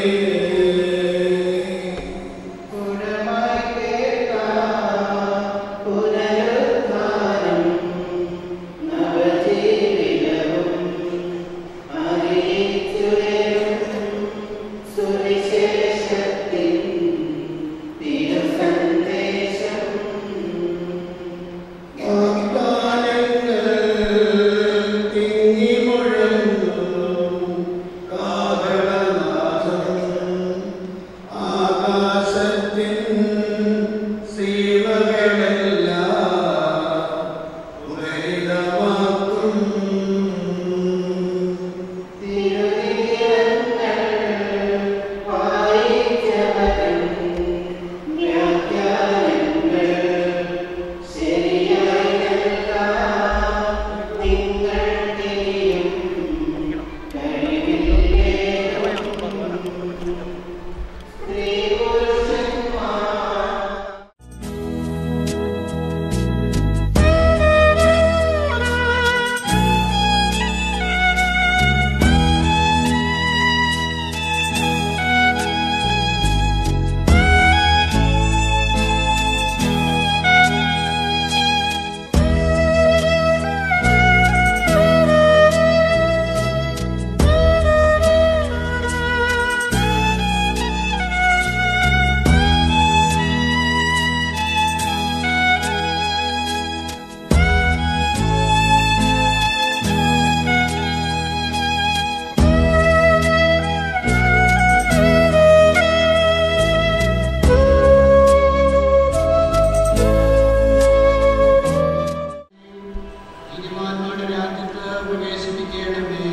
നീതിമാന്മാരുടെ രാജ്യത്ത് പ്രവേശിപ്പിക്കണമേ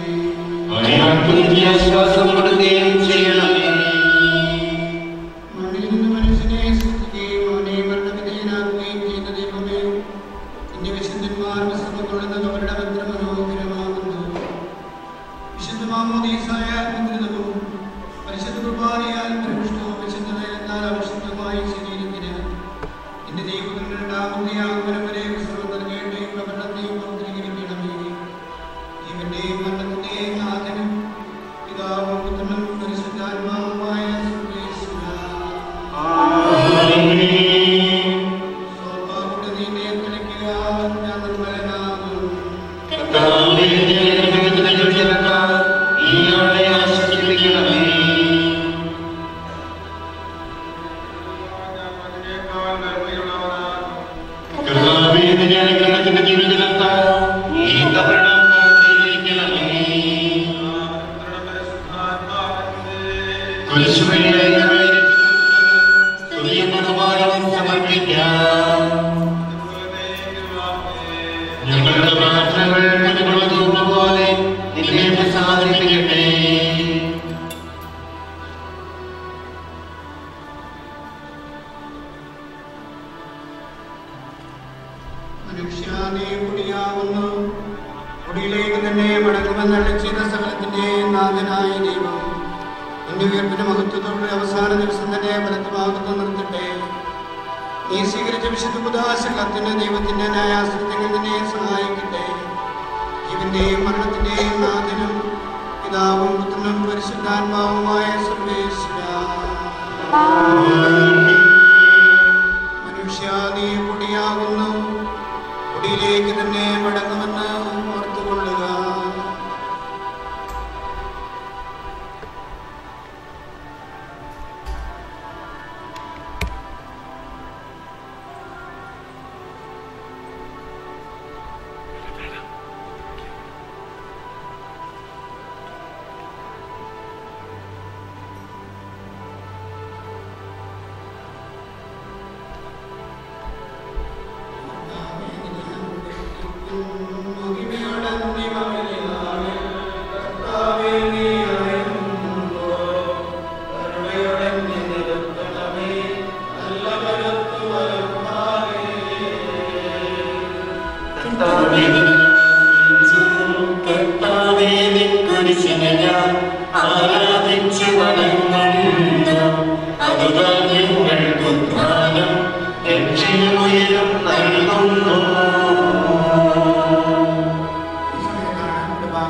ആശ്വാസം കൊടുക്കുകയും ചെയ്യണമേ മണ്ണിൽ നിന്ന് മനുഷ്യനെ സൃഷ്ടിക്കുകയും അവനെ മരണവിധേയനാക്കുകയും ചെയ്ത ദൈവമേ നിന്റെ വിശുദ്ധന്മാർ വിശ്രമക്കൊള്ളുന്നത് അവരുടെ ഭദ്ര മനോഹരമാകുന്നു വിശുദ്ധ മാമോദീസായ മുദ്രിതവും പരിശുദ്ധ കുർബാനയാൽ പരിപുഷ്ടവും വിശുദ്ധത എന്നാൽ അവിശുദ്ധമായ ശരീരത്തിന് നിന്റെ ദൈവങ്ങളുടെ രണ്ടാമത്തെ ആഗമനം വരെ വിശ്രമം നൽകേണ്ടയും പ്രകടനത്തെയും പൗത്രീകരിക്കണമേ ജീവന്റെയും മരണത്തിന്റെയും നാഥനും പിതാവും പുത്രനും പരിശുദ്ധാത്മാവുമായ സർവേശ്വരാ. സ്വഭാവയുടെ നീനെ തെളിക്കുക, ഞാൻ നിർമ്മലനാകും. കർത്താവേ, ഞങ്ങളുടെ ജനക്കാർ ഈയോടെ ആശ്വസിപ്പിക്കണമേ കർത്താവേ, ഞങ്ങളുടെ ജീവിതത്താൽ ഈ കപടം പൂർത്തീകരിക്കണമേ കുരിശുവഴിയായി ഞങ്ങളെ സ്തുതിയും ബഹുമാനവും സമർപ്പിക്കാം ഞങ്ങളുടെ പ്രാർത്ഥനകൾ കുരുമുളക് ധൂപം പോലെ നിന്നെ പ്രസാദിപ്പിക്കട്ടെ മനുഷ്യാനേ പൊടിയാവുന്നു പൊടിയിലേക്ക് തന്നെ മടങ്ങുമെന്നുള്ള ചെയ്ത സകലത്തിന്റെ നാഥനായ ദൈവം എന്റെ ഉയർപ്പിന്റെ മഹത്വത്തോടെ അവസാന ദിവസം തന്നെ ഫലത്തുഭാഗത്ത് നിർത്തട്ടെ നീ സ്വീകരിച്ച വിശുദ്ധ പുതാശകത്തിന് ദൈവത്തിന്റെ ന്യായാസനത്തിൽ നിന്നെ സഹായിക്കട്ടെ ജീവന്റെയും മരണത്തിന്റെയും നാഥനും പിതാവും പുത്രനും പരിശുദ്ധാത്മാവുമായ സർവേശ്വര മനുഷ്യ നീ പൊടിയാകുന്നു പൊടിയിലേക്ക് തന്നെ മടങ്ങുമെന്ന് ഓർത്തുകൊള്ളുക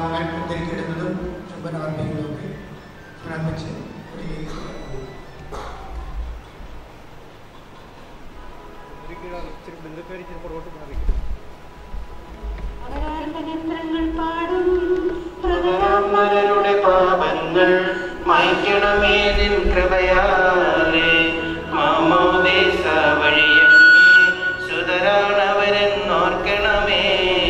ഉദ്ധരിക്കപ്പെടുന്നതും ചുംബനാർപ്പിക്കുന്നതും ഒക്കെ പ്രാർത്ഥിച്ച് അവരുടെ പാപങ്ങൾ മായ്ക്കണമേ നിൻ കൃപയാലേ മാമോദേശ വഴിയങ്ങേ സുതരാണവരെന്നോർക്കണമേ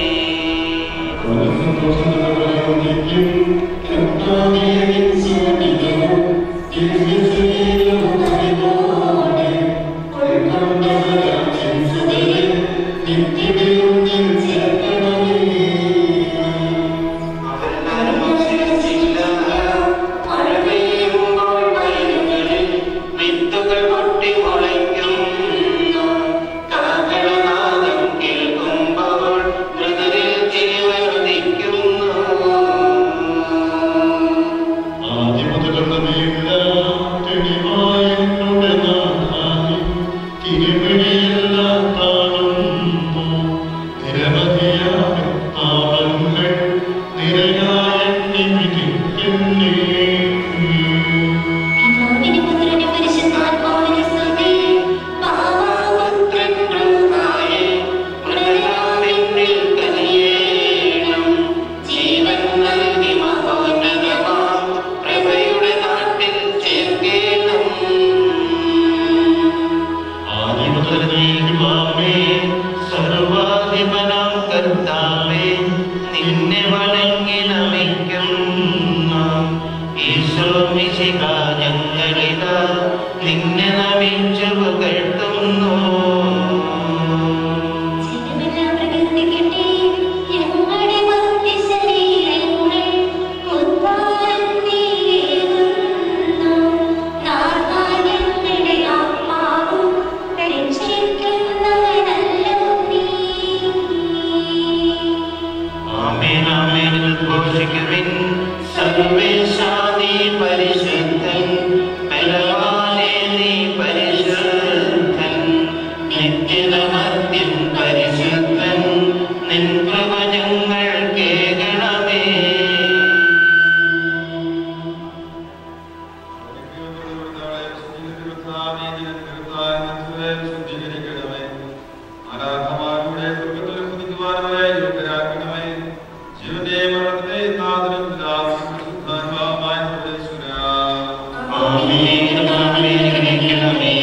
മഴപെയ്യുമ്പോൾ വയലുകളിൽ വിത്തുകൾ പൊട്ടി മുളയ്ക്കുന്നു കാഹളനാദം കേൾക്കുമ്പോൾ മൃദുരിൽ ജീവൻ ഉദിക്കുന്നു ജീവൻ നൽകി മഹോന്നതമാം പ്രഭയുടെ നാട്ടിൽ ചേർക്കേണം സർവാധിപനാം കർത്താവേ നിന്നെ വണങ്ങി നമിക്കുന്നു ഈശോ മിശിഹ ഞങ്ങളിതാ നിന്നെ നമിച്ചു പുകഴ്ത്തുന്നു ആമേൻ ആമേൻ ഉദ്ഘോഷിക്കുവിൻ സർവേശാ നീ പരിശുദ്ധൻ ബലവാനേ നീ പരിശുദ്ധൻ നിത്യനമദ്യം പരിശുദ്ധൻ നിൻ കൃപ ഞങ്ങൾ കേൾക്കണമേ ആമേൻ ആമേൻ ഗ്രഹിക്കണമേ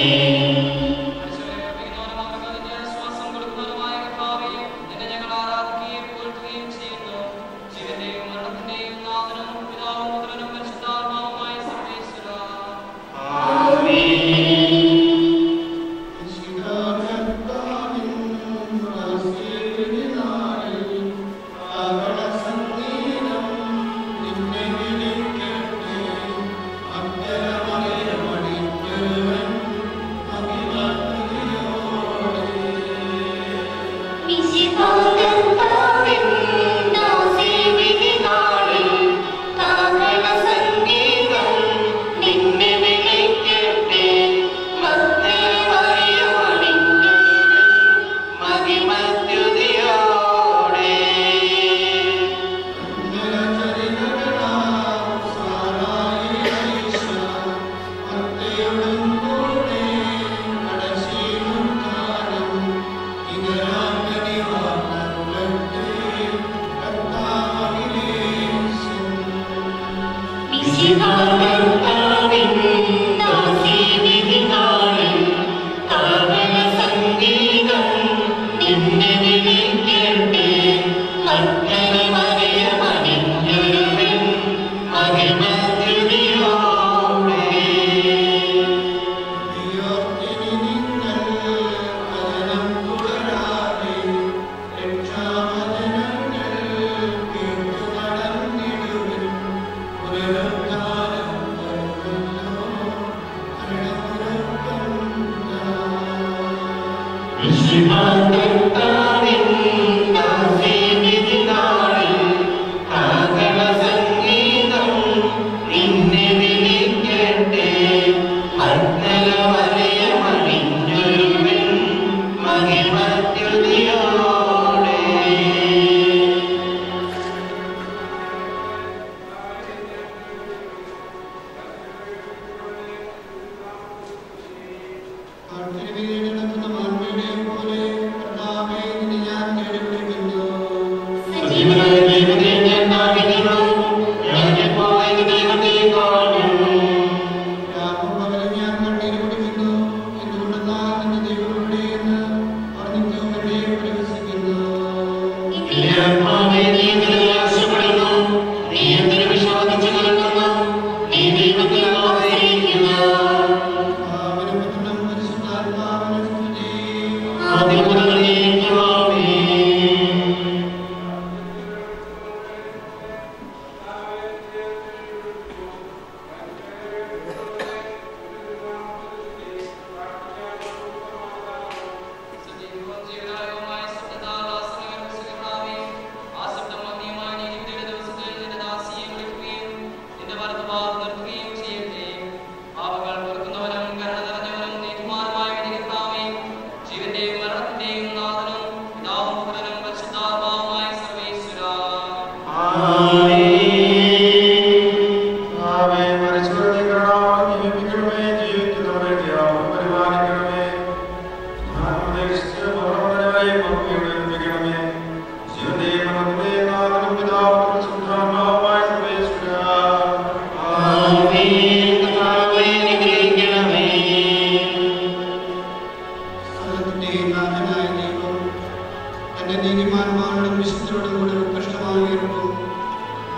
ും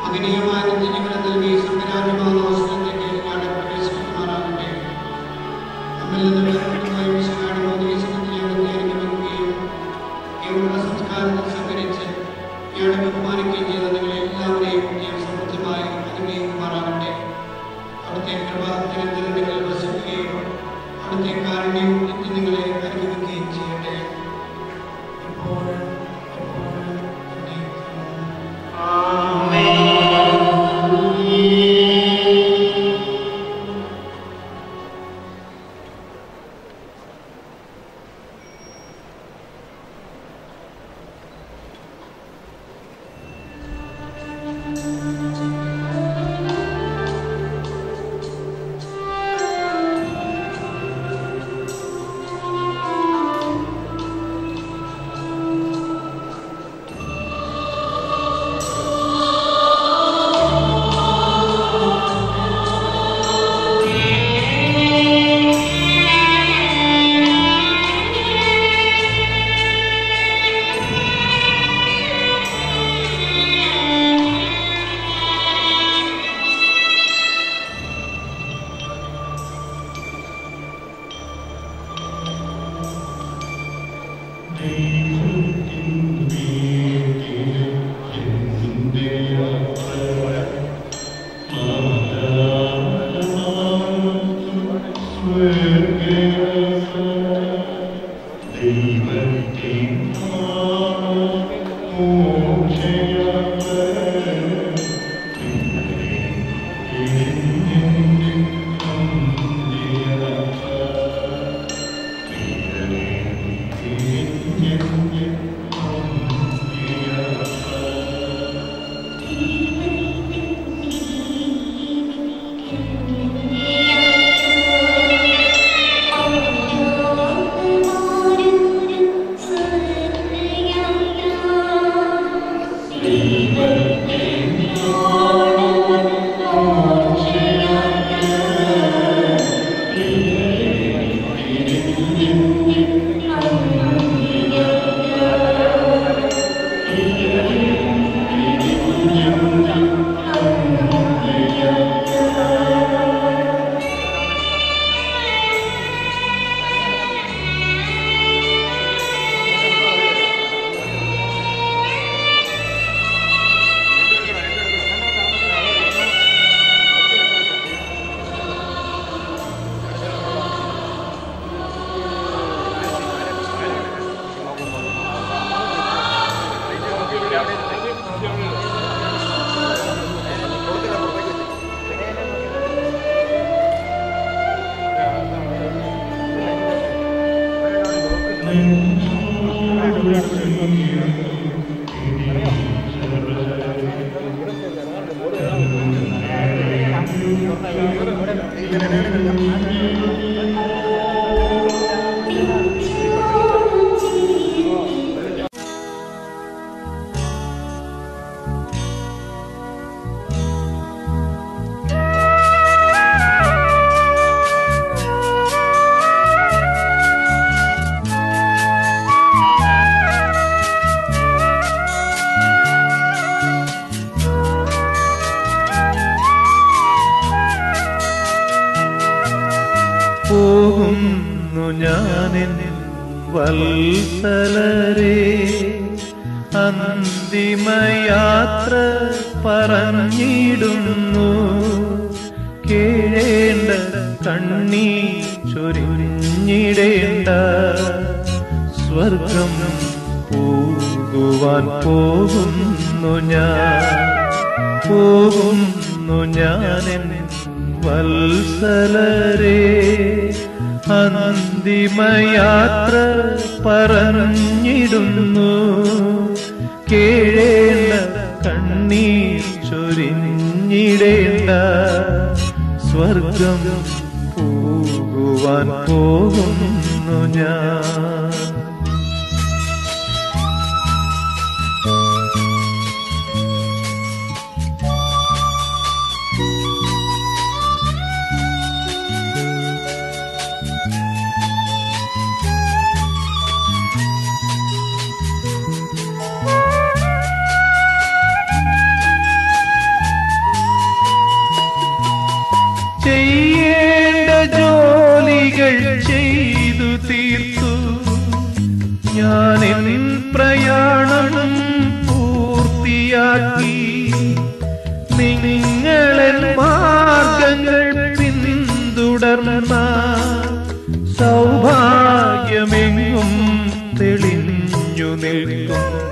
മകനീയമായ നിത്യജീവനം നൽകി സ്വർഗരാജ്യമാകുന്ന അവസരത്തിലേക്ക് ഞാൻ പ്രവേശിക്കുമാറാകട്ടെ നമ്മിൽ നിന്ന് വേർപെട്ടുപോയ വിശുദ്ധാണ് ദിവസത്തിൽ ഞങ്ങൾ ധ്യാനിക്കുകയും ഇവരുടെ സംസ്കാരത്തിൽ സംഭരിച്ച് ഇയാളെ ബഹുമാനിക്കുകയും ചെയ്ത നിങ്ങളെ എല്ലാവരെയും ഞാൻ സമൃദ്ധമായി അനുഗ്രഹിക്കുമാറാകട്ടെ അവിടുത്തെ കൃപ നിരന്തരം നിങ്ങളിൽ വസിക്കുകയും അവിടുത്തെ കാരുണ്യം നിത്യം നിങ്ങളെ അനുഭവിക്കുകയും ചെയ്യട്ടെ എപ്പോഴും എപ്പോഴും എന്നേക്കും. പോകുന്നു ഞാനെൻ വത്സലരെ അന്തിമയാത്ര പറഞ്ഞിടുന്നു കേഴേണ്ട കണ്ണീ ചൊരിഞ്ഞിടേണ്ട സ്വർഗം പോകുവാൻ പോകുന്നു ഞാൻ പോകുന്നു ഞാനെൻ വത്സലരെ അന്തിമയാത്ര പറഞ്ഞിടുന്നു കേഴേണ്ട കണ്ണീർ ചൊരിഞ്ഞിടേണ്ട സ്വർഗം പോകുവാൻ പോകുന്നു ഞാൻ ആ ഞാൻ എൻ പ്രയാണം പൂർത്തിയാക്കി നിങ്ങളൻ മാർഗങ്ങൾ പിന്തുടർന്ന സൗഭാഗ്യമെങ്ങും തെളിഞ്ഞു നിൽക്കും